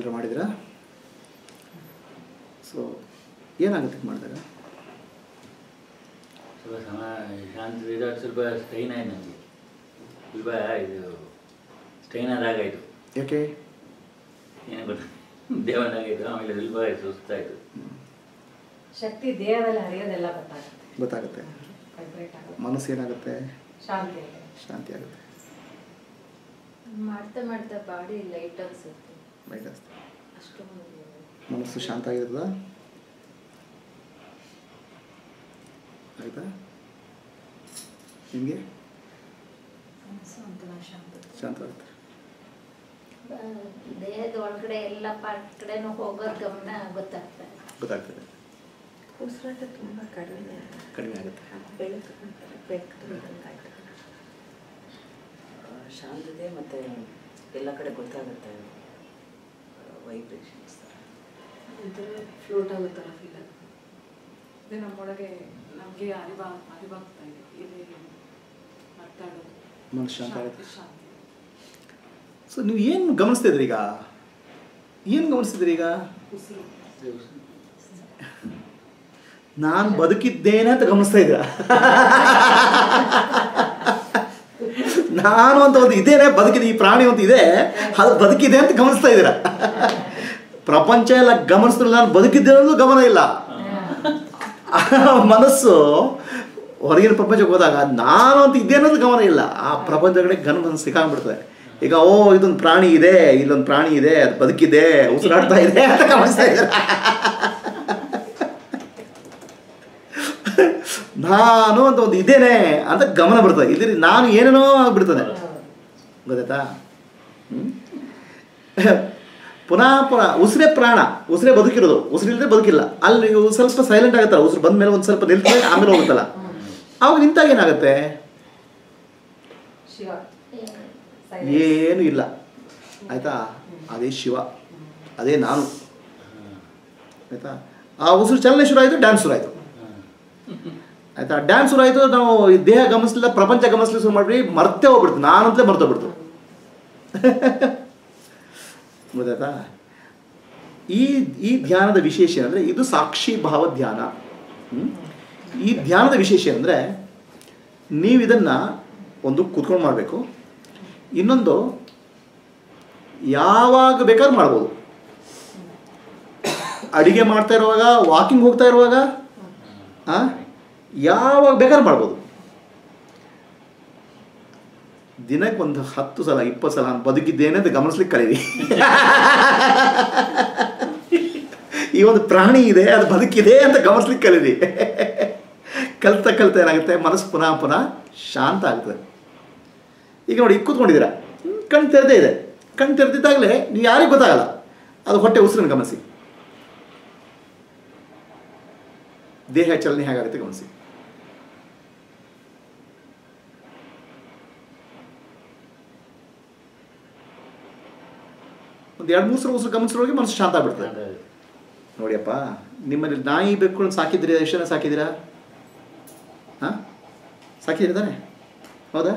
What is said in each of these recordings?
ಎಲ್ಲರೂ ಮಾಡಿದ್ದೀರಾ ಸೊ ಏನಾಗುತ್ತೆ ಇದು ಮಾಡಿದಾಗ ಸ್ವಲ್ಪ ಸಮ ಶಾಂತಿ ಇದು ಸ್ವಲ್ಪ ಸ್ಟ್ರೈನ್ ಆಯ್ತು ನನಗೆ ಸ್ವಲ್ಪ ಇದು ಸ್ಟ್ರೈನ್ ಆದಾಗಾಯಿತು ಯಾಕೆ ಏನು ಗೊತ್ತು ದೇವನಾಗಾಯಿತು ಆಮೇಲೆ ಸ್ವಲ್ಪ ಸುಸ್ತಾಯಿತು ಶಕ್ತಿ ದೇಹದಲ್ಲಿ ಹರಿಯೋದೆಲ್ಲ ಗೊತ್ತಾಗುತ್ತೆ ಗೊತ್ತಾಗುತ್ತೆ ವೈಬ್ರೇಟ್ ಆಗುತ್ತೆ ಮನಸ್ಸು ಏನಾಗುತ್ತೆ ಶಾಂತಿ ಆಗುತ್ತೆ ಶಾಂತಿ ಆಗುತ್ತೆ ಮಾಡ್ತಾ ಮಾಡ್ತಾ ಬಾಡಿ ಲೈಟ್ ಅನ್ಸುತ್ತೆ ಮೈಂಡ್ ಅಷ್ಟೇ ಅಷ್ಟೊಂದು ಮನಸ್ಸು ಶಾಂತ ಆಗಿರ್ತದ ಆಯ್ತಾ ನಿಮಗೆ ಮನಸ್ಸು ಒಂಥರ ಶಾಂತಿ ಶಾಂತ ಆಗುತ್ತೆ ದೇಹದ ಒಳಗಡೆ ಎಲ್ಲ ಪಾರ್ಟ್ ಕಡೆನೂ ಹೋಗೋದ್ ಗಮನ ಗೊತ್ತಾಗ್ತದೆ ಗೊತ್ತಾಗ್ತದೆ ಉಸಿರಾಟ ತುಂಬ ಕಡಿಮೆ ಕಡಿಮೆ ಆಗುತ್ತೆ ಬೆಳಕು ಬೆಳಕು ಶಾಂತತೆ ಮತ್ತು ಎಲ್ಲ ಕಡೆ ಗೊತ್ತಾಗುತ್ತೆ ವೈಬ್ರೇಷನ್ಸ್ ಒಂಥರ ಫ್ಲೋಟ್ ಆಗೋ ಥರ ಫೀಲ್ ಆಗುತ್ತೆ ಅದೇ ನಮ್ಮೊಳಗೆ ನಮಗೆ ಅರಿವಾ ಅರಿವಾಗ್ತಾ ಇದೆ ಇಲ್ಲಿ ಮಾತಾಡೋದು ಮನಸ್ಸು ಶಾಂತ ಆಗುತ್ತೆ ಶಾಂತಿ ಶಾಂತಿ ಸೊ ನೀವು ಏನು ಗಮನಿಸ್ತಿದ್ರಿ ಈಗ ಏನು ಗಮನಿಸ್ತಿದ್ರಿ ಈಗ ಉಸಿರು ನಾನು ಬದುಕಿದ್ದೇನೆ ಅಂತ ಗಮನಿಸ್ತಾ ಇದ್ದೀರಾ ನಾನು ಅಂತ ಒಂದು ಇದೇನೆ ಬದುಕಿದೆ ಈ ಪ್ರಾಣಿ ಅಂತ ಇದೆ ಅದು ಬದುಕಿದೆ ಅಂತ ಗಮನಿಸ್ತಾ ಇದ್ದೀರಾ ಪ್ರಪಂಚ ಎಲ್ಲ ಗಮನಿಸಿದ್ರೆ ನಾನು ಬದುಕಿದ್ದೆ ಅನ್ನೋದು ಗಮನ ಇಲ್ಲ ಮನಸ್ಸು ಹೊರಗಿನ ಪ್ರಪಂಚಕ್ಕೆ ಹೋದಾಗ ನಾನು ಅಂತ ಇದ್ದೆ ಅನ್ನೋದು ಗಮನ ಇಲ್ಲ ಆ ಪ್ರಪಂಚದ ಕಡೆ ಗಮನ ಸಿಕ್ಕಾಗ್ಬಿಡ್ತದೆ ಈಗ ಓ ಇದೊಂದು ಪ್ರಾಣಿ ಇದೆ ಇಲ್ಲೊಂದು ಪ್ರಾಣಿ ಇದೆ ಅದು ಬದುಕಿದೆ ಉಸಿರಾಡ್ತಾ ಇದೆ ಅಂತ ಗಮನಿಸ್ತಾ ಇದ್ದಾರೆ ನಾನು ಅಂತ ಒಂದು ಇದ್ದೇನೆ ಅಂತ ಗಮನ ಬರ್ತದೆ ಇದ್ರಿ ನಾನು ಏನೇನೋ ಆಗ್ಬಿಡ್ತದೆ ಗೊತ್ತಾಯ್ತಾ ಹ್ಮ್? ಪುನಃ ಪುನಃ ಉಸಿರೇ ಪ್ರಾಣ ಉಸಿರೇ ಬದುಕಿರೋದು ಉಸಿರಿಲ್ಲದೆ ಬದುಕಿಲ್ಲ ಅಲ್ಲಿ ಇವು ಸ್ವಲ್ಪ ಸೈಲೆಂಟ್ ಆಗುತ್ತಲ್ಲ ಉಸಿರು ಬಂದ ಮೇಲೆ ಒಂದು ಸ್ವಲ್ಪ ನಿಲ್ತದೆ ಆಮೇಲೆ ಹೋಗುತ್ತಲ್ಲ ಅವಾಗ ನಿಂತಾಗ ಏನಾಗುತ್ತೆ ಶಿವ ಏನು ಇಲ್ಲ ಆಯ್ತಾ ಅದೇ ಶಿವ ಅದೇ ನಾನು ಆಯ್ತಾ ಆ ಉಸಿರು ಚಲನೆ ಶುರು ಆಯಿತು ಡ್ಯಾನ್ಸ್ ಶುರು ಆಯಿತು ಆಯ್ತಾ ಡ್ಯಾನ್ಸ್ ಶುರು ಆಯಿತು ನಾವು ಈ ದೇಹ ಗಮನಿಸಲಿಲ್ಲ ಪ್ರಪಂಚ ಗಮನಿಸಲಿ ಶುರು ಮಾಡ್ಬಿಡಿ ಮರ್ತೇ ಹೋಗ್ಬಿಡ್ತು ನಾನು ಅಂತಲೇ ಮರ್ತೋಗ್ಬಿಡ್ತು ಗೊತ್ತಾಯ್ತಾ ಈ ಈ ಧ್ಯಾನದ ವಿಶೇಷ ಅಂದರೆ ಇದು ಸಾಕ್ಷಿ ಭಾವ ಧ್ಯಾನ ಹ್ಮ್? ಈ ಧ್ಯಾನದ ವಿಶೇಷ ಅಂದರೆ ನೀವು ಇದನ್ನು ಒಂದು ಕೂತ್ಕೊಂಡು ಮಾಡಬೇಕು ಇನ್ನೊಂದು ಯಾವಾಗ ಬೇಕಾದ್ರೂ ಮಾಡ್ಬೋದು ಅಡಿಗೆ ಮಾಡ್ತಾ ಇರುವಾಗ ವಾಕಿಂಗ್ ಹೋಗ್ತಾ ಇರುವಾಗ ಆ, ಯಾವಾಗ ಬೇಕಾದ್ರೂ ಮಾಡ್ಬೋದು ದಿನಕ್ಕೆ ಒಂದು ಹತ್ತು ಸಲ ಇಪ್ಪತ್ತು ಸಲ ನಾನು ಬದುಕಿದ್ದೇನೆ ಅಂತ ಗಮನಿಸ್ಲಿಕ್ಕೆ ಕಲೀರಿ ಈ ಒಂದು ಪ್ರಾಣಿ ಇದೆ ಅದು ಬದುಕಿದೆ ಅಂತ ಗಮನಿಸ್ಲಿಕ್ಕೆ ಕಲೀರಿ ಕಲ್ತಾ ಕಲ್ತಾ ಏನಾಗುತ್ತೆ ಮನಸ್ಸು ಪುನಃ ಪುನಃ ಶಾಂತ ಆಗ್ತದೆ ಈಗ ನೋಡಿ ಈಗ ಕೂತ್ಕೊಂಡಿದ್ದೀರಾ ಹ್ಮ್, ಕಣ್ಣು ತೆರೆದೇ ಇದೆ ಕಣ್ಣು ತೆರೆದಿದ್ದಾಗಲೇ ನೀವು ಯಾರಿಗೂ ಗೊತ್ತಾಗಲ್ಲ ಅದು ಹೊಟ್ಟೆ ಉಸಿರನ್ನು ಗಮನಿಸಿ ದೇಹ ಚಲನೆ ಹೇಗಾಗುತ್ತೆ ಗಮನಿಸಿ ಒಂದು ಎರಡು ಮೂರು ಸಲ ಉಸಿರು ಗಮನಿಸೋರಿಗೆ ಮನಸ್ಸು ಶಾಂತ ಆಗ್ಬಿಡ್ತದೆ ನೋಡಿಯಪ್ಪ ನಿಮ್ಮಲ್ಲಿ ನಾಯಿ ಬೆಕ್ಕುಗಳನ್ನ ಸಾಕಿದ್ದೀರಿ ಎಷ್ಟು ಜನ ಸಾಕಿದ್ದೀರಾ ಹಾಂ ಸಾಕಿದ್ದೀರಿ ತಾನೆ ಹೌದಾ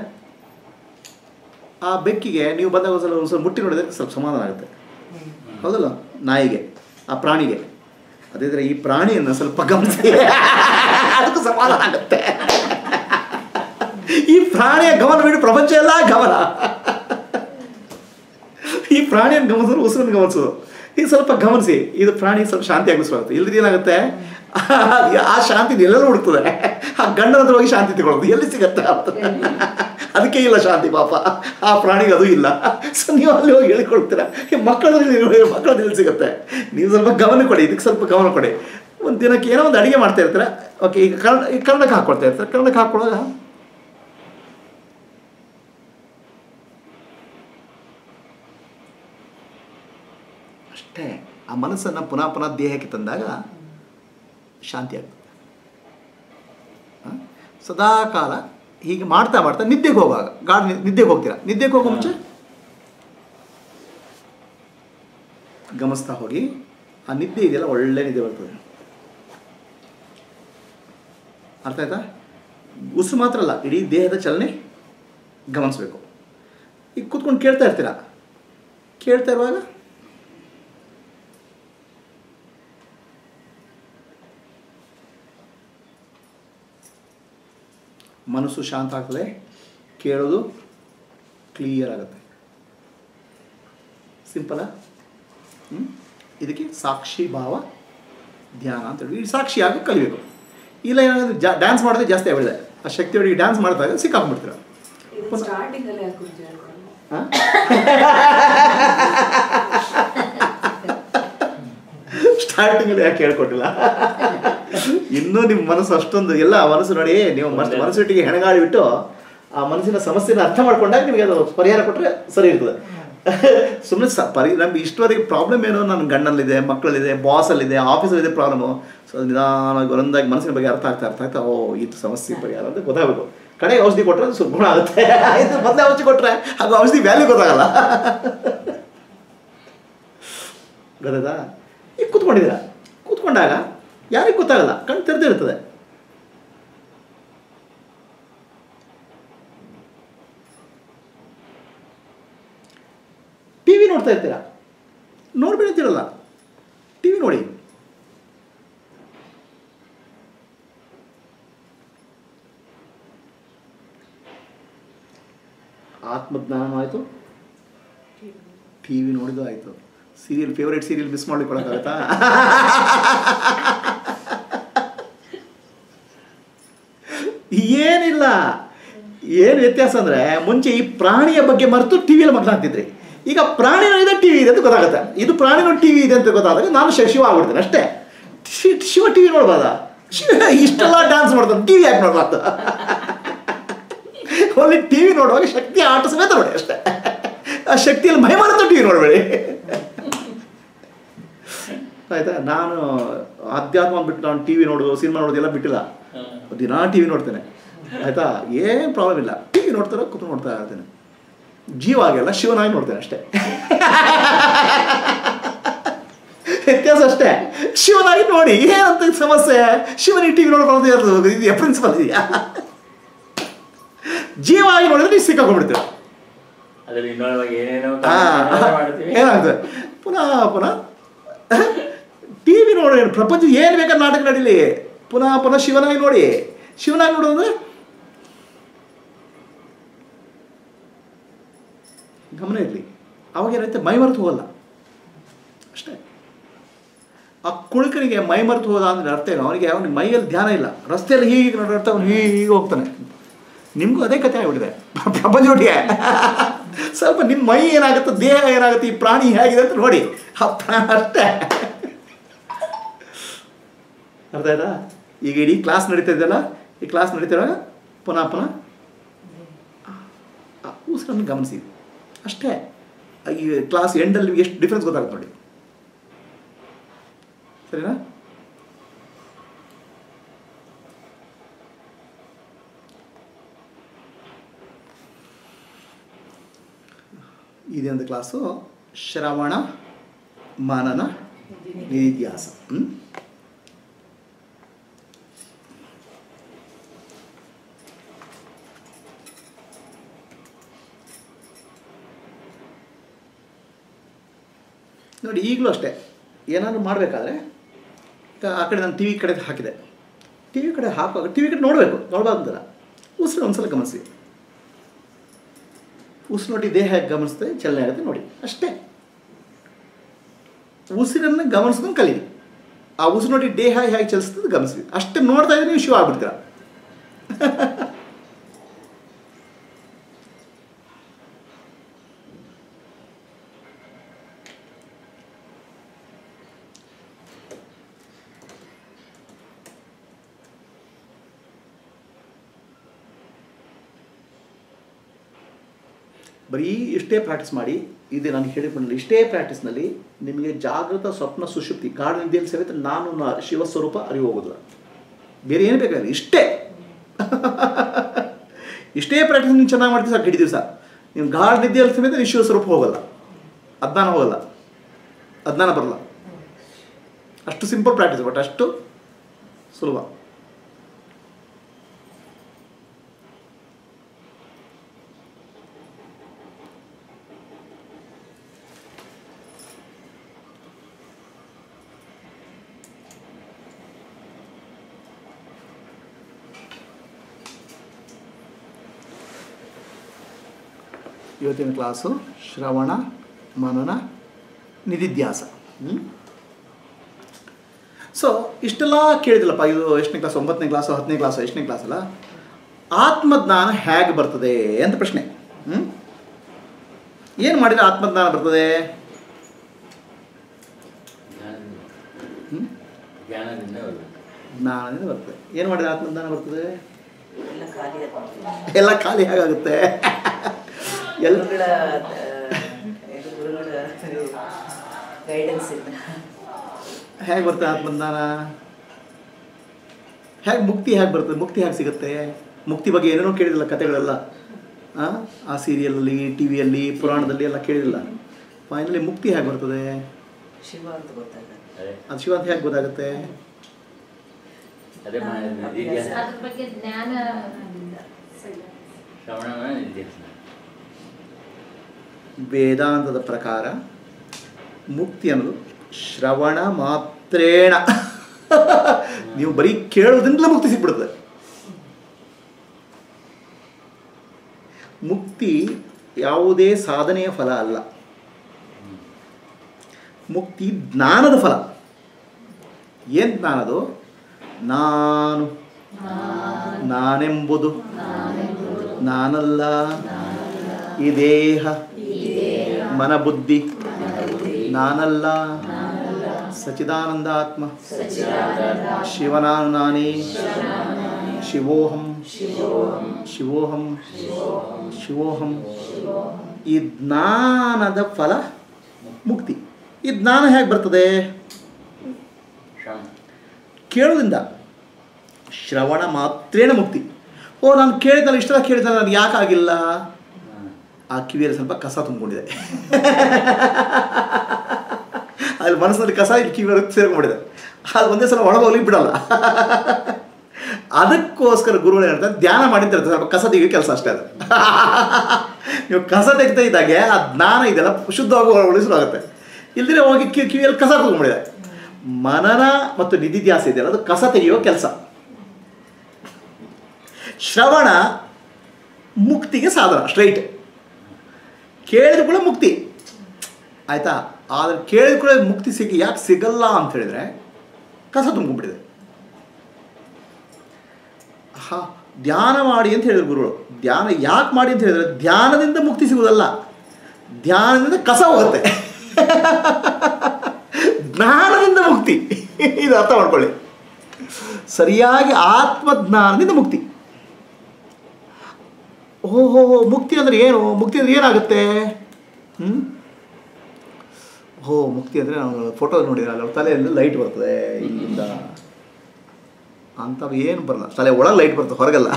ಆ ಬೆಕ್ಕಿಗೆ ನೀವು ಬಂದಾಗ ಒಂದು ಸಲ ಒಂದು ಸಲ ಮುಟ್ಟಿ ನೋಡಿದ್ರೆ ಸ್ವಲ್ಪ ಸಮಾಧಾನ ಆಗುತ್ತೆ ಹೌದಲ್ಲ ನಾಯಿಗೆ ಆ ಪ್ರಾಣಿಗೆ ಅದೇ ಈ ಪ್ರಾಣಿಯನ್ನು ಸ್ವಲ್ಪ ಗಮನಿಸಿ ಅದಕ್ಕೂ ಸಮಾಧಾನ ಆಗುತ್ತೆ ಈ ಪ್ರಾಣಿಯ ಗಮನ ಬಿಟ್ಟು ಪ್ರಪಂಚ ಎಲ್ಲ ಗಮನ ಈ ಪ್ರಾಣಿಯನ್ನು ಗಮನಿಸೋದು ಉಸಿರನ್ನು ಗಮನಿಸೋದು ಈಗ ಸ್ವಲ್ಪ ಗಮನಿಸಿ ಇದು ಪ್ರಾಣಿ ಸ್ವಲ್ಪ ಶಾಂತಿ ಆಗಿಸ್ಬಾರ್ದು ಇಲ್ಲದ್ರೆ ಏನಾಗುತ್ತೆ ಆ ಶಾಂತಿ ಎಲ್ಲೆಲ್ಲ ಹುಡುಕ್ತದೆ ಆ ಗಂಡನ ಹತ್ರ ಹೋಗಿ ಶಾಂತಿ ತಗೊಳ್ಳೋದು ಎಲ್ಲಿ ಸಿಗತ್ತೆ ಅಂತ ಅದಕ್ಕೆ ಇಲ್ಲ ಶಾಂತಿ ಪಾಪ ಆ ಪ್ರಾಣಿಗೆ ಅದು ಇಲ್ಲ ಸೊ ನೀವು ಅಲ್ಲಿ ಹೋಗಿ ಹೇಳ್ಕೊಳ್ತೀರ ಈ ಮಕ್ಕಳ ಮಕ್ಕಳ ಎಲ್ಲಿ ಸಿಗುತ್ತೆ ನೀವು ಸ್ವಲ್ಪ ಗಮನ ಕೊಡಿ ಇದಕ್ಕೆ ಸ್ವಲ್ಪ ಗಮನ ಕೊಡಿ ಒಂದು ದಿನಕ್ಕೆ ಏನೋ ಒಂದು ಅಡುಗೆ ಮಾಡ್ತಾ ಇರ್ತಾರೆ ಓಕೆ ಈಗ ಕನ್ನಡ ಈಗ ಕನ್ನಡಕ್ಕೆ ಹಾಕ್ಕೊಳ್ತಾ ಇರ್ತಾರೆ ಕನ್ನಡಕ್ಕೆ ಹಾಕ್ಕೊಳ್ಳೋವಾಗ ಅಷ್ಟೇ ಆ ಮನಸ್ಸನ್ನು ಪುನಃ ಪುನಃ ದೇಹಕ್ಕೆ ತಂದಾಗ ಶಾಂತಿ ಆಗ್ತದೆ ಹ? ಸದಾ ಕಾಲ ಹೀಗೆ ಮಾಡ್ತಾ ಮಾಡ್ತಾ ನಿದ್ದೆಗೆ ಹೋಗುವಾಗ ಗಾಢ ನಿ- ನಿದ್ದೆಗೆ ಹೋಗ್ತೀರಾ ನಿದ್ದೆಗೆ ಹೋಗೋ ಮುಂಚೆ ಗಮನಿಸ್ತಾ ಹೋಗಿ ಆ ನಿದ್ದೆ ಇದೆಯಲ್ಲ ಒಳ್ಳೆ ನಿದ್ದೆ ಬರ್ತದೆ ಅರ್ಥ ಆಯ್ತಾ ಉಸಿರು ಮಾತ್ರ ಅಲ್ಲ ಇಡೀ ದೇಹದ ಚಲನೆ ಗಮನಿಸ್ಬೇಕು ಈಗ ಕೂತ್ಕೊಂಡು ಕೇಳ್ತಾ ಇರ್ತೀರಾ ಕೇಳ್ತಾ ಇರುವಾಗ ಮನಸ್ಸು ಶಾಂತ ಆಗ್ತದೆ ಕೇಳೋದು ಕ್ಲಿಯರ್ ಆಗುತ್ತೆ ಸಿಂಪಲ ಇದಕ್ಕೆ ಸಾಕ್ಷಿ ಭಾವ ಧ್ಯಾನ ಅಂತ ಹೇಳಿ ಈ ಸಾಕ್ಷಿಯಾಗಿ ಕಲಿಬೇಕು ಇಲ್ಲ ಏನಾದರೂ ಜಾ ಡ್ಯಾನ್ಸ್ ಮಾಡೋದೇ ಜಾಸ್ತಿ ಆಗಿದೆ ಆ ಶಕ್ತಿ ಒಳಗೆ ಡ್ಯಾನ್ಸ್ ಮಾಡಿದಾಗ ಸಿಕ್ಕಾಕೊಂಡ್ಬಿಡ್ತೀರ ಇದು ಸ್ಟಾರ್ಟಿಂಗ್ ಅಲ್ಲಿ ಯಾಕೆ ಗುರುಜಿ ಹೇಳ್ಕೊಂಡು ಹಾಂ ಸ್ಟಾರ್ಟಿಂಗಲ್ಲಿ ಯಾಕೆ ಹೇಳ್ಕೊಟ್ಟಿಲ್ಲ ಇನ್ನೂ ನಿಮ್ಮ ಮನಸ್ಸು ಅಷ್ಟೊಂದು ಎಲ್ಲ ಮನಸ್ಸು ನೋಡಿ ನೀವು ಮನಸ್ಸು ಮನಸ್ಸಿಟ್ಟಿಗೆ ಹೆಣಗಾಳಿ ಬಿಟ್ಟು ಆ ಮನಸ್ಸಿನ ಸಮಸ್ಯೆನ ಅರ್ಥ ಮಾಡ್ಕೊಂಡಾಗ ನಿಮಗೆ ಅದು ಪರಿಹಾರ ಕೊಟ್ಟರೆ ಸರಿ ಇರ್ತದೆ ಸುಮ್ಮನೆ ಸ ಪರಿ ನಮ್ಗೆ ಇಷ್ಟವರೆಗೆ ಪ್ರಾಬ್ಲಮ್ ಏನೋ ನನ್ನ ಗಂಡನಲ್ಲಿದೆ ಮಕ್ಕಳಲ್ಲಿದೆ ಬಾಸಲ್ಲಿದೆ ಆಫೀಸಲ್ಲಿದೆ ಪ್ರಾಬ್ಲಮು ಸೊ ನಿಧಾನವಾಗಿ ಒಂದೊಂದಾಗಿ ಮನಸ್ಸಿನ ಬಗ್ಗೆ ಅರ್ಥ ಆಗ್ತಾ ಅರ್ಥ ಆಗ್ತಾ ಓ ಇದು ಸಮಸ್ಯೆ ಪರಿಹಾರ ಅಂತ ಗೊತ್ತಾಗಬೇಕು ಕಡೆಗೆ ಔಷಧಿ ಕೊಟ್ಟರೆ ಅದು ಸ್ವಲ್ಪ ಗುಣ ಆಗುತ್ತೆ ಇದು ಮೊದಲೇ ಔಷಧಿ ಕೊಟ್ಟರೆ ಅದು ಔಷಧಿ ವ್ಯಾಲ್ಯೂ ಗೊತ್ತಾಗಲ್ಲ ಗೊತ್ತಾಯ್ತಾ ಈಗ ಕೂತ್ಕೊಂಡಿದ್ದೀರಾ ಕೂತ್ಕೊಂಡಾಗ ಯಾರಿಗೆ ಗೊತ್ತಾಗಲ್ಲ ಕಣ್ಣು ತೆರೆದಿರ್ತದೆ ಟಿ ವಿ ನೋಡ್ತಾ ಇರ್ತೀರಾ ನೋಡ್ಬಿಡ್ತೀರಲ್ಲ ಟಿ ವಿ ನೋಡಿ ಆತ್ಮಜ್ಞಾನ ಆಯಿತು ಟಿ ವಿ ನೋಡಿದ್ದು ಆಯಿತು ಸೀರಿಯಲ್ ಫೇವ್ರೇಟ್ ಸೀರಿಯಲ್ ಮಿಸ್ ಮಾಡ್ಲಿಕ್ಕೊಳಕ್ಕಾಗತ್ತಾ ಏನಿಲ್ಲ ಏನು ವ್ಯತ್ಯಾಸ ಅಂದರೆ ಮುಂಚೆ ಈ ಪ್ರಾಣಿಯ ಬಗ್ಗೆ ಮರೆತು ಟಿ ವಿಯಲ್ಲಿ ಮಾತನಾಡ್ತಿದ್ರಿ ಈಗ ಪ್ರಾಣಿನೂ ಇದೆ ಟಿ ವಿ ಇದೆ ಅಂತ ಗೊತ್ತಾಗುತ್ತೆ ಇದು ಪ್ರಾಣಿನೂ ಟಿ ವಿ ಇದೆ ಅಂತ ಗೊತ್ತಾದಾಗ ನಾನು ಶ- ಶಿವ ಆಗ್ಬಿಡ್ತೇನೆ ಅಷ್ಟೇ ಶಿ- ಶಿವ ಟಿ ವಿ ನೋಡ್ಬೋದ ಶಿವ ಇಷ್ಟೆಲ್ಲ ಡ್ಯಾನ್ಸ್ ಮಾಡ್ತಾನೆ ಟಿ ವಿ ಯಾಕೆ ನೋಡ್ಬಾರ್ದು ಓನ್ಲಿ ಟಿ ವಿ ನೋಡುವಾಗ ಶಕ್ತಿ ಆಟ ಸಮೇತ ನೋಡಿ ಅಷ್ಟೇ ಆ ಶಕ್ತಿಯಲ್ಲಿ ಮಹಿಮಾನಂತ ಟಿ ವಿ ನೋಡಬೇಡಿ ಆಯ್ತಾ ನಾನು ಅಧ್ಯಾತ್ಮ ಅಂದ್ಬಿಟ್ಟು ನಾನು ಟಿ ವಿ ನೋಡೋದು ಸಿನಿಮಾ ನೋಡೋದು ಎಲ್ಲ ಬಿಟ್ಟಿಲ್ಲ ದಿನಾ ಟಿ ವಿ ನೋಡ್ತೇನೆ ಆಯ್ತಾ ಏನು ಪ್ರಾಬ್ಲಮ್ ಇಲ್ಲ ಟಿ ವಿ ನೋಡ್ತಾರೆ ಕೂತ್ಕೊಂಡು ನೋಡ್ತಾ ಇರ್ತೇನೆ ಜೀವ ಆಗಿಲ್ಲ ಶಿವನಾಗಿ ನೋಡ್ತೇನೆ ಅಷ್ಟೇ ವ್ಯತ್ಯಾಸ ಅಷ್ಟೇ ಶಿವನಾಗಿ ನೋಡಿ ಏನಂತ ಸಮಸ್ಯೆ ಶಿವನಿಗೆ ಟಿ ವಿ ನೋಡ್ಕೊಳ್ಳೋದು ಇರೋದು ಇದೆಯಾ ಪ್ರಿನ್ಸಿಪಲ್ ಇದೆಯಾ ಜೀವ ಆಗಿ ನೋಡಿದ್ರೆ ನೀವು ಸಿಕ್ಕಾಕೊಂಡ್ಬಿಡ್ತೀವಿ ಅದ್ರಲ್ಲಿ ಇನ್ವಾಲ್ವ್ ಆಗಿ ಏನೇನೋ ಆ, ಮಾಡ್ತೀವಿ ಏನಾಗ್ತದೆ ಪುನಃ ಪುನಃ ಟಿ ವಿ ನೋಡಿ ಪ್ರಪಂಚ ಏನು ಬೇಕಾದ್ರೆ ನಾಟಕ ನಡೀಲಿ ಪುನಃ ಪುನಃ ಶಿವನಾಗಿ ನೋಡಿ ಶಿವನಾಗಿ ನೋಡೋದಂದ್ರೆ ಗಮನ ಇರಲಿ ಅವಾಗ ಏನಾಯ್ತು ಮೈ ಮರೆತು ಹೋಗಲ್ಲ ಅಷ್ಟೇ ಆ ಕುಳುಕನಿಗೆ ಮೈ ಮರೆತು ಹೋದ ಅಂದ್ರೆ ಅರ್ಥ ಏನು ಅವನಿಗೆ ಅವನಿಗೆ ಮೈಯಲ್ಲಿ ಧ್ಯಾನ ಇಲ್ಲ ರಸ್ತೆಯಲ್ಲಿ ಹೀಗೆ ನೋಡಿರ್ತಾ ಅವನು ಹೀಗೆ ಹೋಗ್ತಾನೆ ನಿಮಗೂ ಅದೇ ಕಥೆ ಆಗ್ಬಿಟ್ಟಿದೆ ಪ್ರಪಂಚೊಟ್ಟಿಗೆ ಸ್ವಲ್ಪ ನಿಮ್ಮ ಮೈ ಏನಾಗುತ್ತೆ ದೇಹ ಏನಾಗುತ್ತೆ ಈ ಪ್ರಾಣಿ ಹೇಗಿದೆ ಅಂತ ನೋಡಿ ಆ ಪ್ರಾಣ ಅಷ್ಟೇ ಅರ್ಥ ಆಯ್ತಾ ಈಗ ಇಡೀ ಕ್ಲಾಸ್ ನಡೀತಾ ಇದೆಯಲ್ಲ ಈ ಕ್ಲಾಸ್ ನಡೀತಿರುವಾಗ ಪುನಃ ಪುನಃ ಆ ಉಸಿರನ್ನು ಗಮನಿಸಿ ಅಷ್ಟೇ ಈ ಕ್ಲಾಸ್ ಎಂಡಲ್ಲಿ ಎಷ್ಟು ಡಿಫ್ರೆನ್ಸ್ ಗೊತ್ತಾಗುತ್ತೆ ನೋಡಿ ಸರಿನಾ ಇದೊಂದು ಕ್ಲಾಸು ಶ್ರವಣ ಮನನ ನಿಧ್ಯಾಸ ಹ್ಮ್? ನೋಡಿ ಈಗಲೂ ಅಷ್ಟೇ ಏನಾದರೂ ಮಾಡಬೇಕಾದ್ರೆ ಆ ಕಡೆ ನಾನು ಟಿ ವಿ ಕಡೆ ಹಾಕಿದೆ ಟಿ ವಿ ಕಡೆ ಹಾಕುವಾಗ ಟಿ ವಿ ಕಡೆ ನೋಡಬೇಕು ನೋಡಬಾರ್ದಲ್ಲ ಉಸಿರು ಒಂದ್ಸಲ ಗಮನಿಸಿ ಉಸಿನೊಟ್ಟಿ ದೇಹ ಹೇಗೆ ಗಮನಿಸ್ತದೆ ಚಲನೆ ಆಗುತ್ತೆ ನೋಡಿ ಅಷ್ಟೇ ಉಸಿರನ್ನು ಗಮನಿಸ್ಕೊಂಡು ಕಲೀರಿ ಆ ಉಸಿನೊಟ್ಟಿ ದೇಹ ಹೇಗೆ ಚಲಿಸ್ತದೆ ಗಮನಿಸಿ ಅಷ್ಟೇ ನೋಡ್ತಾ ಇದ್ರೆ ನೀವು ಶಿವ ಆಗ್ಬಿಡ್ತೀರ ಬರೀ ಇಷ್ಟೇ ಪ್ರಾಕ್ಟೀಸ್ ಮಾಡಿ ಇದು ನಾನು ಹೇಳಿಕೊಂಡಲ್ಲಿ ಇಷ್ಟೇ ಪ್ರಾಕ್ಟೀಸ್ನಲ್ಲಿ ನಿಮಗೆ ಜಾಗೃತ ಸ್ವಪ್ನ ಸುಷುಪ್ತಿ ಗಾಢ ನಿದ್ದೆಯಲ್ಲಿ ಸಮೇತ ನಾನು ನ- ಶಿವ ಸ್ವರೂಪ ಅರಿವು ಹೋಗೋದಿಲ್ಲ ಬೇರೆ ಏನು ಬೇಕಾಗಿಲ್ಲ ಇಷ್ಟೇ ಇಷ್ಟೇ ಪ್ರಾಕ್ಟೀಸ್ ನೀವು ಚೆನ್ನಾಗಿ ಮಾಡ್ತೀವಿ ಸಾಕು ಹಿಡಿ ದಿವಸ ನೀವು ಗಾಢ ನಿದ್ದೆಯಲ್ಲಿ ಸಮೇತ ನೀವು ಶಿವ ಸ್ವರೂಪ ಹೋಗಲ್ಲ ಅಜ್ಞಾನ ಹೋಗಲ್ಲ ಅಜ್ಞಾನ ಬರಲ್ಲ ಅಷ್ಟು ಸಿಂಪಲ್ ಪ್ರಾಕ್ಟೀಸ್ ಬಟ್ ಅಷ್ಟು ಸುಲಭ ಇವತ್ತಿನ ಕ್ಲಾಸು ಶ್ರವಣ ಮನನ ನಿಧಿಧ್ಯಾಸ ಸೊ ಇಷ್ಟೆಲ್ಲ ಕೇಳಿದಿಲ್ಲಪ್ಪ ಇದು ಎಷ್ಟನೇ ಕ್ಲಾಸ್ ಒಂಬತ್ತನೇ ಕ್ಲಾಸು ಹತ್ತನೇ ಕ್ಲಾಸು ಎಷ್ಟನೇ ಕ್ಲಾಸ್ ಅಲ್ಲ ಆತ್ಮಜ್ಞಾನ ಹೇಗೆ ಬರ್ತದೆ ಅಂತ ಪ್ರಶ್ನೆ ಹ್ಞೂ ಏನು ಮಾಡಿದರೆ ಆತ್ಮಜ್ಞಾನ ಬರ್ತದೆ ಜ್ಞಾನದಿಂದ ಹ್ಞೂ ಜ್ಞಾನದಿಂದ ಬರಬೇಕು ಜ್ಞಾನದಿಂದ ಬರ್ತದೆ ಏನು ಮಾಡಿದರೆ ಆತ್ಮಜ್ಞಾನ ಬರ್ತದೆ ಎಲ್ಲ ಖಾಲಿ ಆಗುತ್ತೆ ಎಲ್ಲ ಖಾಲಿ ಹೇಗಾಗುತ್ತೆ ಎಲ್ಲ ಗುರುಗಳ ಆ, ಇದು ಗುರುಗಳ ಗೈಡೆನ್ಸ್ ಇಲ್ಲ ಹೇಗೆ ಬರ್ತದೆ ಆತ್ಮಜ್ಞಾನ ಹೇಗೆ ಮುಕ್ತಿ ಹೇಗೆ ಬರ್ತದೆ ಮುಕ್ತಿ ಹೇಗೆ ಸಿಗುತ್ತೆ ಮುಕ್ತಿ ಬಗ್ಗೆ ಏನೇನೋ ಕೇಳಿದಿಲ್ಲ ಕತೆಗಳೆಲ್ಲ ಆ? ಆ ಸೀರಿಯಲಲ್ಲಿ ಟಿ ವಿಯಲ್ಲಿ ಪುರಾಣದಲ್ಲಿ ಎಲ್ಲ ಕೇಳಿದಿಲ್ಲ ಫೈನಲಿ ಮುಕ್ತಿ ಹೇಗೆ ಬರ್ತದೆ ಶಿವ ಅಂತ ಗೊತ್ತಾಗಲ್ಲ ಅದೇ ಅದು ಶಿವ ಅಂತ ಹೇಗೆ ಗೊತ್ತಾಗುತ್ತೆ ಅದೇ ಮಾ- ನಿಧಿಧ್ಯಾಸ ಅದ್ರ ಬಗ್ಗೆ ಜ್ಞಾನ ಶ್ರವಣ ನಿಧಿಧ್ಯಾಸನ ವೇದಾಂತದ ಪ್ರಕಾರ ಮುಕ್ತಿ ಅನ್ನೋದು ಶ್ರವಣ ಮಾತ್ರೇಣ ನೀವು ಬರೀ ಕೇಳೋದ್ರಿಂದಲೇ ಮುಕ್ತಿ ಸಿಕ್ಬಿಡುತ್ತೆ ಮುಕ್ತಿ ಯಾವುದೇ ಸಾಧನೆಯ ಫಲ ಅಲ್ಲ ಮುಕ್ತಿ ಜ್ಞಾನದ ಫಲ ಏನು ಜ್ಞಾನದು ನಾನು ನಾನೆಂಬುದು ನಾನಲ್ಲ ಈ ದೇಹ ಮನಬುದ್ಧಿ ನಾನಲ್ಲ ಸಚಿದಾನಂದ ಆತ್ಮ ಶಿವನಾನು ನಾನೇ ಶಿವೋಹಂ ಶಿವೋಹಂ ಶಿವೋಹಂ ಈ ಜ್ಞಾನದ ಫಲ ಮುಕ್ತಿ ಈ ಜ್ಞಾನ ಹೇಗೆ ಬರ್ತದೆ ಶ್ರವಣ ಕೇಳೋದ್ರಿಂದ ಶ್ರವಣ ಮಾತ್ರೇನ ಮುಕ್ತಿ ಓ ನಾನು ಕೇಳಿದಲ್ಲ ಇಷ್ಟೆಲ್ಲ ಕೇಳಿದಲ್ಲ ನಾನು ಯಾಕೆ ಆಗಿಲ್ಲ ಹಾಂ ಆ ಕಿವಿಯಲ್ಲಿ ಸ್ವಲ್ಪ ಕಸ ತುಂಬಿಕೊಂಡಿದೆ ಅಲ್ಲಿ ಮನಸ್ಸಿನಲ್ಲಿ ಕಸ ಇಲ್ಲಿ ಕಿವಿಯಲ್ಲಿ ಸೇರ್ಕೊಂಡಿದೆ ಅದು ಒಂದೇ ಸಲ ಒಳಗೆ ಹೋಗ್ಲಿಕ್ಕೆ ಬಿಡಲ್ಲ ಅದಕ್ಕೋಸ್ಕರ ಗುರುಗಳು ಹೇಳ್ತಾರೆ ಧ್ಯಾನ ಮಾಡಿದ್ರೆ ಸ್ವಲ್ಪ ಕಸ ತೆಗಿಯೋ ಕೆಲಸ ಅಷ್ಟೇ ಅದು ನೀವು ಕಸ ತೆಗಿತಾ ಇದ್ದಾಗೆ ಆ ಜ್ಞಾನ ಇದೆಲ್ಲ ಶುದ್ಧವಾಗಿ ಉಳಿಸಲಾಗುತ್ತೆ ಇಲ್ದಿರೆ ಹೋಗಿ ಕಿ ಕಿವಿಯಲ್ಲಿ ಕಸ ತುಂಬಿಕೊಂಡಿದೆ ಮನನ ಮತ್ತು ನಿಧಿಧ್ಯಾಸ ಇದೆಯಲ್ಲ ಅದು ಕಸ ತೆಗೆಯೋ ಕೆಲಸ ಶ್ರವಣ ಮುಕ್ತಿಗೆ ಸಾಧನ ಸ್ಟ್ರೈಟ್ ಕೇಳಿದ ಕೂಡ ಮುಕ್ತಿ ಆಯಿತಾ ಆದರೆ ಕೇಳಿದ ಕೂಡ ಮುಕ್ತಿ ಸಿಗಿ ಯಾಕೆ ಸಿಗಲ್ಲ ಅಂತ ಹೇಳಿದ್ರೆ ಕಸ ತುಂಬಿಬಿಟ್ಟಿದೆ ಹಾ ಧ್ಯಾನ ಮಾಡಿ ಅಂತ ಹೇಳಿದ್ರು ಗುರುಗಳು ಧ್ಯಾನ ಯಾಕೆ ಮಾಡಿ ಅಂತ ಹೇಳಿದ್ರೆ ಧ್ಯಾನದಿಂದ ಮುಕ್ತಿ ಸಿಗುವುದಲ್ಲ ಧ್ಯಾನದಿಂದ ಕಸ ಹೋಗುತ್ತೆ ಜ್ಞಾನದಿಂದ ಮುಕ್ತಿ ಇದು ಅರ್ಥ ಮಾಡ್ಕೊಳ್ಳಿ ಸರಿಯಾಗಿ ಆತ್ಮಜ್ಞಾನದಿಂದ ಮುಕ್ತಿ ಓಹೋ ಮುಕ್ತಿ ಅಂದರೆ ಏನು ಮುಕ್ತಿ ಅಂದರೆ ಏನಾಗುತ್ತೆ ಹ್ಞೂ ಓ ಮುಕ್ತಿ ಅಂದರೆ ನಾವು ಫೋಟೋ ನೋಡಿದ್ರೆ ಅಲ್ಲ ತಲೆಯಲ್ಲಿ ಲೈಟ್ ಬರ್ತದೆ ಇಲ್ಲಿಂದ ಅಂಥವು ಏನು ಬರಲ್ಲ ತಲೆ ಒಳಗೆ ಲೈಟ್ ಬರ್ತದೆ ಹೊರಗಲ್ಲ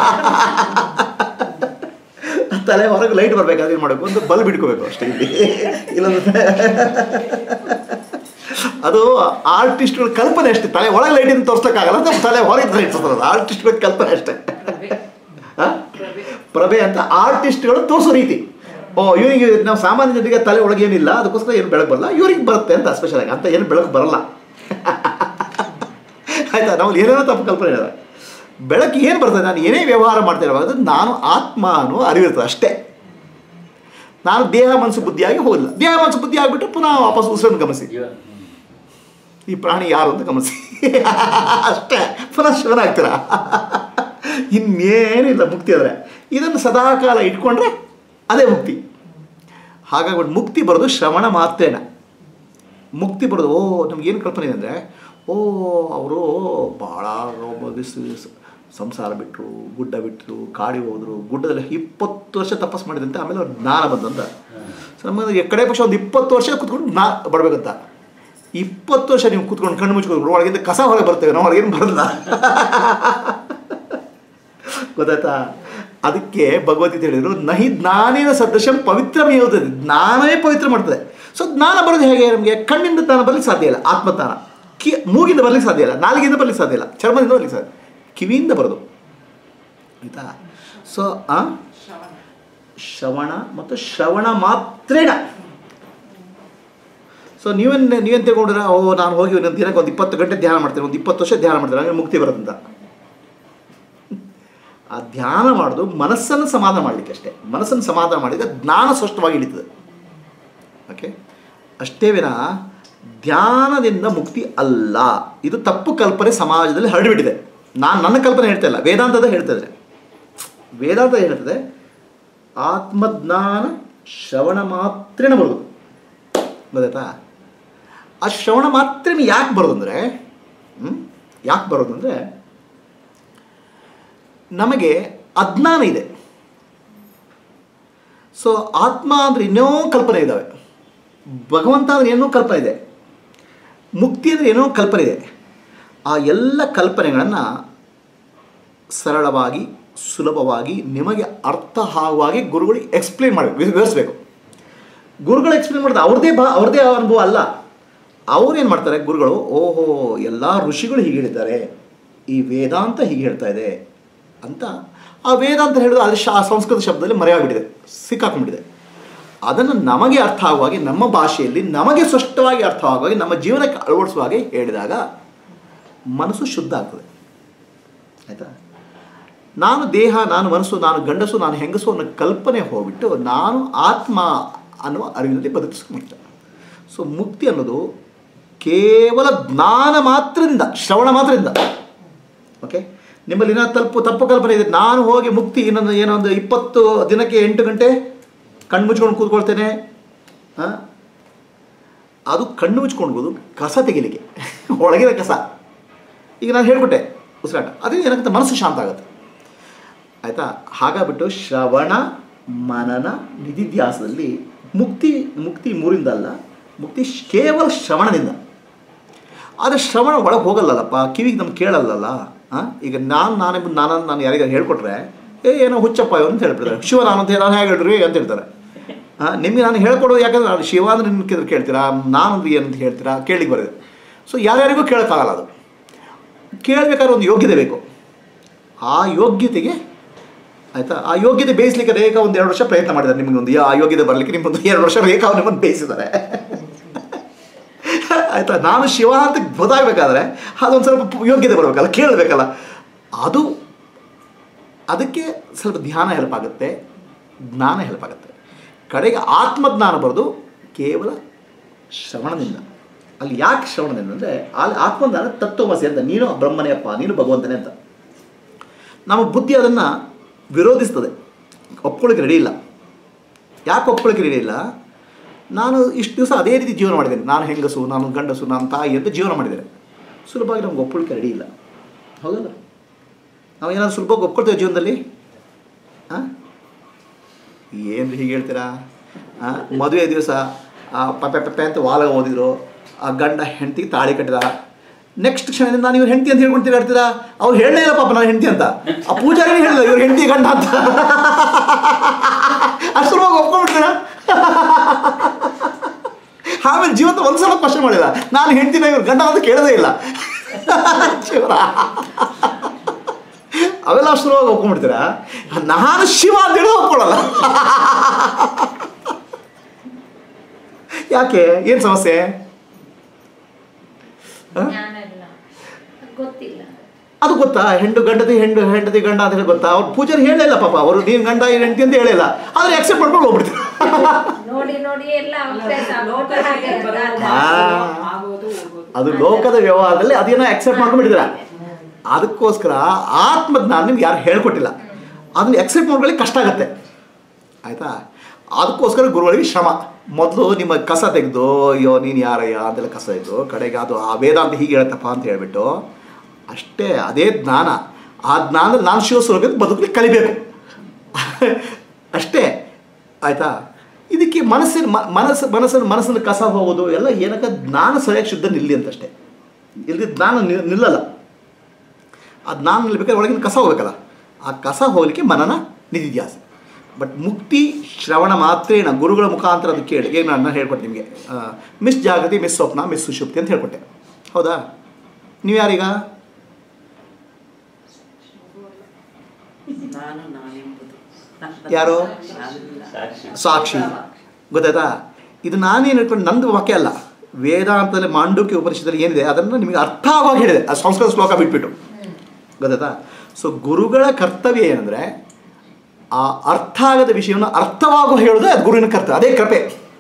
ತಲೆ ಹೊರಗೆ ಲೈಟ್ ಬರಬೇಕಾದ್ರೆ ಏನು ಮಾಡಬೇಕು ಒಂದು ಬಲ್ಬ್ ಇಟ್ಕೋಬೇಕು ಅಷ್ಟೇ ಇಲ್ಲಿ ಇಲ್ಲಂದ್ರೆ ಅದು ಆರ್ಟಿಸ್ಟ್ಗಳ ಕಲ್ಪನೆ ಅಷ್ಟೇ ತಲೆ ಒಳಗೆ ಲೈಟಿಂದ ತೋರ್ಸೋಕ್ಕಾಗಲ್ಲ ಅಂತ ತಲೆ ಹೊರಗೆ ಲೈಟ್ ತೋರಿಸೋದು ಆರ್ಟಿಸ್ಟ್ಗಳ ಕಲ್ಪನೆ ಅಷ್ಟೇ ಆ? ಪ್ರಭೆ ಅಂತ ಆರ್ಟಿಸ್ಟ್ಗಳು ತೋರಿಸೋ ರೀತಿ ಓ ಇವನಿಗೆ ನಾವು ಸಾಮಾನ್ಯ ಜನರಿಗೆ ತಲೆ ಒಳಗೆ ಏನಿಲ್ಲ ಅದಕ್ಕೋಸ್ಕರ ಏನು ಬೆಳಕು ಬರಲ್ಲ ಇವ್ರಿಗೆ ಬರುತ್ತೆ ಅಂತ ಸ್ಪೆಷಲ್ ಆಗಿ ಅಂತ ಏನು ಬೆಳಕು ಬರಲ್ಲ ಆಯ್ತಾ ನಾವು ಏನೇನೋ ತಪ್ಪು ಕಲ್ಪನೆ ಇದೆ ಬೆಳಕು ಏನು ಬರ್ತದೆ ನಾನು ಏನೇ ವ್ಯವಹಾರ ಮಾಡ್ತಿರುವಾಗ ನಾನು ಆತ್ಮ ಅನ್ನೋ ಅರಿವಿರ್ತದೆ ಅಷ್ಟೇ ನಾನು ದೇಹ ಮನಸ್ಸು ಬುದ್ಧಿಯಾಗಿ ಹೋಗಿಲ್ಲ ದೇಹ ಮನಸ್ಸು ಬುದ್ಧಿ ಆಗಿಬಿಟ್ಟು ಪುನಃ ವಾಪಸ್ ಉಸಿರನ್ನು ಗಮನಿಸಿ ಜೀವ ಈ ಪ್ರಾಣಿ ಯಾರು ಅಂತ ಗಮನಿಸಿ ಅಷ್ಟೇ ಪುನಃ ಶಿವನಾಗ್ತೀರಾ ಇನ್ನೇನಿಲ್ಲ ಮುಕ್ತಿ ಆದರೆ ಇದನ್ನು ಸದಾಕಾಲ ಇಟ್ಕೊಂಡ್ರೆ ಅದೇ ಮುಕ್ತಿ ಹಾಗಾಗಿ ಮುಕ್ತಿ ಬರೋದು ಶ್ರವಣ ಮಾತ್ರೇನ ಮುಕ್ತಿ ಬರೋದು ಓ ನಮಗೇನು ಕಲ್ಪನೆ ಇದೆ ಅಂದರೆ ಓ ಅವರು ಭಾಳ ಸ- ಸಂಸಾರ ಬಿಟ್ಟರು ಗುಡ್ಡ ಬಿಟ್ಟರು ಕಾಡಿಗೆ ಹೋದರು ಗುಡ್ಡದಲ್ಲಿ ಇಪ್ಪತ್ತು ವರ್ಷ ತಪಸ್ ಮಾಡಿದಂತೆ ಆಮೇಲೆ ಅವ್ರು ಜ್ಞಾನ ಬಂದಂತ ಸೊ ನಮಗೆ ಕಡೆ ಪಕ್ಷ ಒಂದು ಇಪ್ಪತ್ತು ವರ್ಷ ಕೂತ್ಕೊಂಡು ನಾ ಬರಬೇಕಂತ ಇಪ್ಪತ್ತು ವರ್ಷ ನೀವು ಕೂತ್ಕೊಂಡು ಕಣ್ಣು ಮುಚ್ಕೊಂಡು ಒಳಗಿಂದ ಕಸ ಹೊರಗೆ ಬರ್ತೇವೆ ನಾವು ಒಳಗೇನು ಬರಲ್ಲ ಗೊತ್ತಾಯ್ತಾ ಅದಕ್ಕೆ ಭಗವದ್ಗೀತೆ ಹೇಳಿದ್ರು ನಹಿ ಜ್ಞಾನೇನ ಸದೃಶಂ ಪವಿತ್ರಮೇವುತ್ತದೆ ಜ್ಞಾನವೇ ಪವಿತ್ರ ಮಾಡ್ತದೆ ಸೊ ಜ್ಞಾನ ಬರೋದು ಹೇಗೆ ನಮಗೆ ಕಣ್ಣಿಂದ ಜ್ಞಾನ ಬರ್ಲಿಕ್ಕೆ ಸಾಧ್ಯ ಇಲ್ಲ ಆತ್ಮಜ್ಞಾನ ಕಿ ಮೂಗಿಂದ ಬರ್ಲಿಕ್ಕೆ ಸಾಧ್ಯ ಇಲ್ಲ ನಾಲಿಗೆಯಿಂದ ಬರ್ಲಿಕ್ಕೆ ಸಾಧ್ಯ ಇಲ್ಲ ಚರ್ಮದಿಂದ ಬರ್ಲಿಕ್ಕೆ ಸಾಧ್ಯ ಕಿವಿಯಿಂದ ಬರೋದು ಆಯಿತಾ ಸೊ ಆ ಶ್ರವಣ ಮತ್ತು ಶ್ರವಣ ಮಾತ್ರೇಣ ಸೊ ನೀವೇನು ನೀವೇನು ತಿಳ್ಕೊಂಡ್ರೆ ಓ ನಾನು ಹೋಗಿ ಒಂದು ದಿನಕ್ಕೆ ಒಂದು ಇಪ್ಪತ್ತು ಗಂಟೆ ಧ್ಯಾನ ಮಾಡ್ತೀನಿ ಒಂದು ಇಪ್ಪತ್ತು ವರ್ಷ ಧ್ಯಾನ ಮಾಡ್ತೀನಿ ನನಗೆ ಮುಕ್ತಿ ಬರುತ್ತಂತ ಆ ಧ್ಯಾನ ಮಾಡೋದು ಮನಸ್ಸನ್ನು ಸಮಾಧಾನ ಮಾಡಲಿಕ್ಕೆ ಅಷ್ಟೇ ಮನಸ್ಸನ್ನು ಸಮಾಧಾನ ಮಾಡಿದರೆ ಜ್ಞಾನ ಸ್ಪಷ್ಟವಾಗಿ ಇಳಿತದೆ ಓಕೆ ಅಷ್ಟೇ ವಿನಃ ಧ್ಯಾನದಿಂದ ಮುಕ್ತಿ ಅಲ್ಲ ಇದು ತಪ್ಪು ಕಲ್ಪನೆ ಸಮಾಜದಲ್ಲಿ ಹರಡಿಬಿಟ್ಟಿದೆ ನಾನು ನನ್ನ ಕಲ್ಪನೆ ಹೇಳ್ತಾ ಇಲ್ಲ ವೇದಾಂತದ ಹೇಳ್ತಾ ಇದ್ದಾರೆ ವೇದಾಂತ ಹೇಳ್ತದೆ ಆತ್ಮಜ್ಞಾನ ಶ್ರವಣ ಮಾತ್ರನೇ ಬರೋದು ಗೊತ್ತಾಯ್ತಾ ಆ ಶ್ರವಣ ಮಾತ್ರ ಯಾಕೆ ಬರೋದು ಅಂದರೆ ಯಾಕೆ ಬರೋದು ಅಂದರೆ ನಮಗೆ ಅಜ್ಞಾನ ಇದೆ ಸೊ ಆತ್ಮ ಅಂದರೆ ಇನ್ನೂ ಕಲ್ಪನೆ ಇದ್ದಾವೆ ಭಗವಂತ ಅಂದರೆ ಏನೋ ಕಲ್ಪನೆ ಇದೆ ಮುಕ್ತಿ ಅಂದರೆ ಏನೋ ಕಲ್ಪನೆ ಇದೆ ಆ ಎಲ್ಲ ಕಲ್ಪನೆಗಳನ್ನು ಸರಳವಾಗಿ ಸುಲಭವಾಗಿ ನಿಮಗೆ ಅರ್ಥ ಆಗುವಾಗಿ ಗುರುಗಳಿಗೆ ಎಕ್ಸ್ಪ್ಲೇನ್ ಮಾಡಬೇಕು ವಿವರಿಸಬೇಕು ಗುರುಗಳು ಎಕ್ಸ್ಪ್ಲೇನ್ ಮಾಡಿದ್ರೆ ಅವ್ರದ್ದೇ ಬಾ ಅವ್ರದ್ದೇ ಅನುಭವ ಅಲ್ಲ ಅವ್ರೇನು ಮಾಡ್ತಾರೆ ಗುರುಗಳು ಓಹೋ ಎಲ್ಲ ಋಷಿಗಳು ಹೀಗೆ ಹೇಳಿದ್ದಾರೆ ಈ ವೇದಾಂತ ಹೀಗೆ ಹೇಳ್ತಾ ಇದೆ ಅಂತ ಆ ವೇದಾಂತ ಹೇಳಿದ್ರೆ ಅದು ಶಾ ಸಂಸ್ಕೃತ ಶಬ್ದದಲ್ಲಿ ಮರೆಯಾಗ್ಬಿಟ್ಟಿದೆ ಸಿಕ್ಕಾಕೊಂಡ್ಬಿಟ್ಟಿದೆ ಅದನ್ನು ನಮಗೆ ಅರ್ಥ ಆಗುವಾಗೆ ನಮ್ಮ ಭಾಷೆಯಲ್ಲಿ ನಮಗೆ ಸ್ಪಷ್ಟವಾಗಿ ಅರ್ಥ ಆಗುವಾಗೆ ನಮ್ಮ ಜೀವನಕ್ಕೆ ಅಳವಡಿಸುವ ಹಾಗೆ ಹೇಳಿದಾಗ ಮನಸ್ಸು ಶುದ್ಧ ಆಗ್ತದೆ ಆಯಿತಾ ನಾನು ದೇಹ ನಾನು ಮನಸ್ಸು ನಾನು ಗಂಡಸು ನಾನು ಹೆಂಗಸು ಅನ್ನೋ ಕಲ್ಪನೆ ಹೋಗ್ಬಿಟ್ಟು ನಾನು ಆತ್ಮ ಅನ್ನುವ ಅರಿವಿನಲ್ಲಿ ಬದುಕಿಸ್ಕೊಂಡ್ಬಿಡ್ತೇನೆ ಸೊ ಮುಕ್ತಿ ಅನ್ನೋದು ಕೇವಲ ಜ್ಞಾನ ಮಾತ್ರದಿಂದ ಶ್ರವಣ ಮಾತ್ರದಿಂದ ಓಕೆ ನಿಮ್ಮಲ್ಲಿ ಇನ್ನೂ ತಪ್ಪು ತಪ್ಪು ಕಲ್ಪನೆ ಇದೆ ನಾನು ಹೋಗಿ ಮುಕ್ತಿ ಇನ್ನೊಂದು ಏನೋ ಒಂದು ಇಪ್ಪತ್ತು ದಿನಕ್ಕೆ ಎಂಟು ಗಂಟೆ ಕಣ್ಣು ಮುಚ್ಕೊಂಡು ಕೂತ್ಕೊಳ್ತೇನೆ ಆ? ಅದು ಕಣ್ಣು ಮುಚ್ಕೊಂಡ್ಬೋದು ಕಸ ತೆಗಿಲಿಕ್ಕೆ ಒಳಗಿನ ಕಸ ಈಗ ನಾನು ಹೇಳ್ಬಿಟ್ಟೆ ಉಸಿರಾಟ ಅದೇ ಏನಾಗುತ್ತೆ ಮನಸ್ಸು ಶಾಂತ ಆಗುತ್ತೆ ಆಯಿತಾ ಹಾಗಾಗ್ಬಿಟ್ಟು ಶ್ರವಣ ಮನನ ನಿಧಿಧ್ಯಾಸದಲ್ಲಿ ಮುಕ್ತಿ ಮುಕ್ತಿ ಮೂರಿಂದ ಅಲ್ಲ ಮುಕ್ತಿ ಶ್- ಕೇವಲ ಶ್ರವಣದಿಂದ ಆದರೆ ಶ್ರವಣ ಒಳಗೆ ಹೋಗಲ್ಲಲ್ಲಪ್ಪ ಕಿವಿಗೆ ನಮ್ಗೆ ಕೇಳಲ್ಲಲ್ಲ ಹಾಂ ಈಗ ನಾನು ನಾನೇ ಬಂದು ನಾನು ನಾನು ಯಾರಿಗಾರು ಹೇಳ್ಕೊಟ್ರೆ ಏ ಏನೋ ಹುಚ್ಚಪ್ಪ ಇವ್ರು ಅಂತ ಹೇಳ್ಬಿಡ್ತಾರೆ ಶಿವ ನಾನು ಅಂತ ಹೇಳಿ ನಾನು ಹೇಗೆ ಹೇಳ್ರಿ ಅಂತ ಹೇಳ್ತಾರೆ ಹಾಂ ನಿಮಗೆ ನಾನು ಹೇಳ್ಕೊಡೋದು ಯಾಕಂದ್ರೆ ನಾನು ಶಿವ ಅಂದ್ರೆ ನಿಮ್ಗೆ ಕೇಳ್ತೀರಾ ನಾನು ಅಂದ್ರೆ ಏನಂತ ಹೇಳ್ತೀರಾ ಕೇಳಿಗೆ ಬರೋದು ಸೊ ಯಾರ್ಯಾರಿಗೂ ಕೇಳೋಕ್ಕಾಗಲ್ಲ ಅದು ಕೇಳಬೇಕಾದ್ರೆ ಒಂದು ಯೋಗ್ಯತೆ ಬೇಕು ಆ ಯೋಗ್ಯತೆಗೆ ಆಯಿತಾ ಆ ಯೋಗ್ಯತೆ ಬೇಯಿಸ್ಲಿಕ್ಕೆ ರೇಖಾ ಒಂದು ಎರಡು ವರ್ಷ ಪ್ರಯತ್ನ ಮಾಡಿದ್ದಾರೆ ನಿಮಗೆ ಒಂದು ಆ ಯೋಗ್ಯತೆ ಬರಲಿಕ್ಕೆ ನಿಮ್ಮೊಂದು ಎರಡು ವರ್ಷ ರೇಖಾ ನಿಮ್ಮನ್ನು ಬೇಯಿಸಿದ್ದಾರೆ ಆಯಿತಾ ನಾನು ಶಿವ ಅಂತ ಗೊತ್ತಾಗಬೇಕಾದ್ರೆ ಅದೊಂದು ಸ್ವಲ್ಪ ಪು- ಯೋಗ್ಯತೆ ಬರಬೇಕಲ್ಲ ಕೇಳಬೇಕಲ್ಲ ಅದು ಅದಕ್ಕೆ ಸ್ವಲ್ಪ ಧ್ಯಾನ ಹೆಲ್ಪ್ ಆಗುತ್ತೆ ಜ್ಞಾನ ಹೆಲ್ಪ್ ಆಗುತ್ತೆ ಕಡೆಗೆ ಆತ್ಮಜ್ಞಾನ ಬರೋದು ಕೇವಲ ಶ್ರವಣದಿಂದ ಅಲ್ಲಿ ಯಾಕೆ ಶ್ರವಣದಿಂದ ಅಂದರೆ ಅಲ್ಲಿ ಆತ್ಮಜ್ಞಾನ ತತ್ವಮಸಿ ಅಂತ ನೀನು ಬ್ರಹ್ಮನೇ ಅಪ್ಪ ನೀನು ಭಗವಂತನೇ ಅಂತ ನಮ್ಮ ಬುದ್ಧಿ ಅದನ್ನು ವಿರೋಧಿಸ್ತದೆ ಒಪ್ಕೊಳ್ಳಿಕ್ಕೆ ರೆಡಿ ಇಲ್ಲ ಯಾಕೆ ಒಪ್ಕೊಳ್ಳಿಕ್ಕೆ ರೆಡಿ ಇಲ್ಲ ನಾನು ಇಷ್ಟು ದಿವಸ ಅದೇ ರೀತಿ ಜೀವನ ಮಾಡಿದ್ದೇನೆ ನಾನು ಹೆಂಗಸು ನಾನು ಗಂಡಸು ನಾನು ತಾಯಿ ಅಂತ ಜೀವನ ಮಾಡಿದ್ದೇನೆ ಸುಲಭವಾಗಿ ನಮ್ಗೆ ಒಪ್ಕೊಳ್ಳಿಕ್ಕೆ ರೆಡಿ ಇಲ್ಲ ಹೌದಲ್ಲ ನಾವು ಏನಾದ್ರು ಸುಲಭವಾಗಿ ಒಪ್ಕೊಳ್ತೇವೆ ಜೀವನದಲ್ಲಿ ಹಾಂ ಏನು ಹೀಗೆ ಹೇಳ್ತೀರಾ ಹಾಂ ಮದುವೆ ದಿವಸ ಪಪ್ಪೆ ಪಪ್ಪೆ ಅಂತ ವಾಲ ಓದಿದ್ರು ಆ ಗಂಡ ಹೆಂಡತಿಗೆ ತಾಳಿ ಕಟ್ಟಿದ ನೆಕ್ಸ್ಟ್ ಕ್ಷಣದಿಂದ ನಾನು ಇವ್ರ ಹೆಂಡತಿ ಅಂತ ಹೇಳ್ಕೊಂಡು ಹೇಳ್ತೀರಾ ಅವ್ರು ಹೇಳಲೇ ಇಲ್ಲ ಪಾಪ ನಾನು ಹೆಂಡತಿ ಅಂತ ಆ ಪೂಜಾರಿನೇ ಹೇಳಿಲ್ಲ ಇವ್ರ ಹೆಂಡತಿ ಗಂಡ ಅಂತ ಅಷ್ಟು ಸುಲಭವಾಗಿ ಒಪ್ಕೊಂಡ್ಬಿಡ್ತೀರಾ ಆಮೇಲೆ ಜೀವನ ಒಂದ್ಸಲ ಕ್ವಶನ್ ಮಾಡಿಲ್ಲ ನಾನು ಹೆಂಡ್ತಿನ ಇವ್ರ ಗಂಡ ಅಂತ ಕೇಳೋದೇ ಇಲ್ಲ ಶಿವರ ಅವೆಲ್ಲ ಅಷ್ಟು ಸುಲಭವಾಗಿ ಒಪ್ಕೊಂಡ್ಬಿಡ್ತೀರಾ ನಾನು ಶಿವ ಅಂತ ಹೇಳಿ ಒಪ್ಕೊಳ್ಳಲ್ಲ ಯಾಕೆ ಏನು ಸಮಸ್ಯೆ ಹ? ಜ್ಞಾನ ಇಲ್ಲ ಗೊತ್ತಿಲ್ಲ ಅದು ಗೊತ್ತಾ ಹೆಂಡು ಗಂಡತಿ ಹೆಂಡು ಹೆಂಡತಿ ಗಂಡ ಅಂತ ಹೇಳಿ ಗೊತ್ತಾ ಅವ್ರು ಪೂಜಾರಿ ಹೇಳಿಲ್ಲ ಪಾಪ ಅವರು ನೀನು ಗಂಡ ಈ ಹೆಂಡತಿ ಅಂತ ಹೇಳಿಲ್ಲ ಆದರೆ ಅಕ್ಸೆಪ್ಟ್ ಮಾಡ್ಕೊಂಡು ಹೋಗ್ಬಿಡ್ತೀರಾ ನೋಡಿ ನೋಡಿ ಎಲ್ಲ ಅಭ್ಯಾಸ ಲೋಕ ಆಗ್ಬಿಟ್ಟು ಹಾಗೆ ಅಲ್ಲ. ಆ. ಆಗೋದು ಹೋಗೋದು ಅದು ಲೋಕದ ವ್ಯವಹಾರದಲ್ಲಿ ಅದೇನೋ ಅಕ್ಸೆಪ್ಟ್ ಮಾಡ್ಕೊಂಡ್ಬಿಟ್ಟಿದ್ರ ಅದಕ್ಕೋಸ್ಕರ ಆತ್ಮಜ್ಞಾನ ನಿಮ್ಗೆ ಯಾರು ಹೇಳ್ಕೊಟ್ಟಿಲ್ಲ ಅದನ್ನ ಅಕ್ಸೆಪ್ಟ್ ಮಾಡ್ಕೊಳ್ಳಿ ಕಷ್ಟ ಆಗುತ್ತೆ ಆಯಿತಾ ಅದಕ್ಕೋಸ್ಕರ ಗುರುಗಳಿಗೆ ಶ್ರಮ ಮೊದಲು ನಿಮ್ಮ ಕಸ ತೆಗೆದು ಅಯ್ಯೋ ನೀನು ಯಾರಯ್ಯ ಅಂತೆಲ್ಲ ಕಸ ಇದ್ದು ಕಡೆಗೆ ಅದು ಆ ವೇದಾಂತ ಹೀಗೆ ಹೇಳುತ್ತಪ್ಪ ಅಂತ ಹೇಳ್ಬಿಟ್ಟು ಅಷ್ಟೇ ಅದೇ ಜ್ಞಾನ ಆ ಜ್ಞಾನ ನಾನು ಶಿವಸ್ವರೂಪ ಬದುಕಲಿಕ್ಕೆ ಕಲಿಬೇಕು ಅಷ್ಟೇ ಆಯಿತಾ ಇದಕ್ಕೆ ಮನಸ್ಸಿನ ಮ- ಮನಸ್ಸು ಮನಸ್ಸನ್ನು ಮನಸ್ಸನ್ನು ಕಸ ಹೋಗೋದು ಎಲ್ಲ ಏನಕ್ಕೆ ಜ್ಞಾನ ಸರಿಯಾಗಿ ಶುದ್ಧ ನಿಲ್ಲಿ ಅಂತಷ್ಟೇ ಇಲ್ಲಿ ಜ್ಞಾನ ನಿ- ನಿಲ್ಲಲ್ಲ ಆ ಜ್ಞಾನ ನಿಲ್ಬೇಕಾದ್ರೆ ಒಳಗಿನ ಕಸ ಹೋಗ್ಬೇಕಲ್ಲ ಆ ಕಸ ಹೋಗಲಿಕ್ಕೆ ಮನನ ನಿಧಿಧ್ಯಾಸ ಬಟ್ ಮುಕ್ತಿ ಶ್ರವಣ ಮಾತ್ರೇನ ಗುರುಗಳ ಮುಖಾಂತರ ಅದು ಕೇಳಿ ಏನು ನಾನು ಹೇಳ್ಕೊಟ್ಟೆ ನಿಮಗೆ ಮಿಸ್ ಜಾಗೃತಿ ಮಿಸ್ ಸ್ವಪ್ನ ಮಿಸ್ ಸುಷುಪ್ತಿ ಅಂತ ಹೇಳ್ಕೊಟ್ಟೆ ಹೌದಾ ನೀವು ಯಾರೀಗ ನಾನು ನಾನೆಂಬುದು ಯಾರು? ನಾನಲ್ಲ. ಸಾಕ್ಷಿ ಸಾಕ್ಷಿ ಗೊತ್ತಾಯ್ತಾ ಇದು ನಾನೇನು ಹೇಳ್ಕೊಂಡು ನಂದು ವಾಕ್ಯ ಅಲ್ಲ ವೇದಾಂತದಲ್ಲಿ ಮಾಂಡುಕ್ಯ ಉಪನಿಷತ್ತಲ್ಲಿ ಏನಿದೆ ಅದನ್ನು ನಿಮಗೆ ಅರ್ಥವಾಗಿ ಹೇಳಿದೆ ಆ ಸಂಸ್ಕೃತ ಶ್ಲೋಕ ಬಿಟ್ಬಿಟ್ಟು ಗೊತ್ತಾಯ್ತಾ ಸೊ ಗುರುಗಳ ಕರ್ತವ್ಯ ಏನಂದರೆ ಆ ಅರ್ಥ ಆಗದ ವಿಷಯವನ್ನು ಅರ್ಥವಾಗೋ ಹೇಳೋದು ಅದು ಗುರುವಿನ ಕರ್ತವ್ಯ ಅದೇ ಕೃಪೆ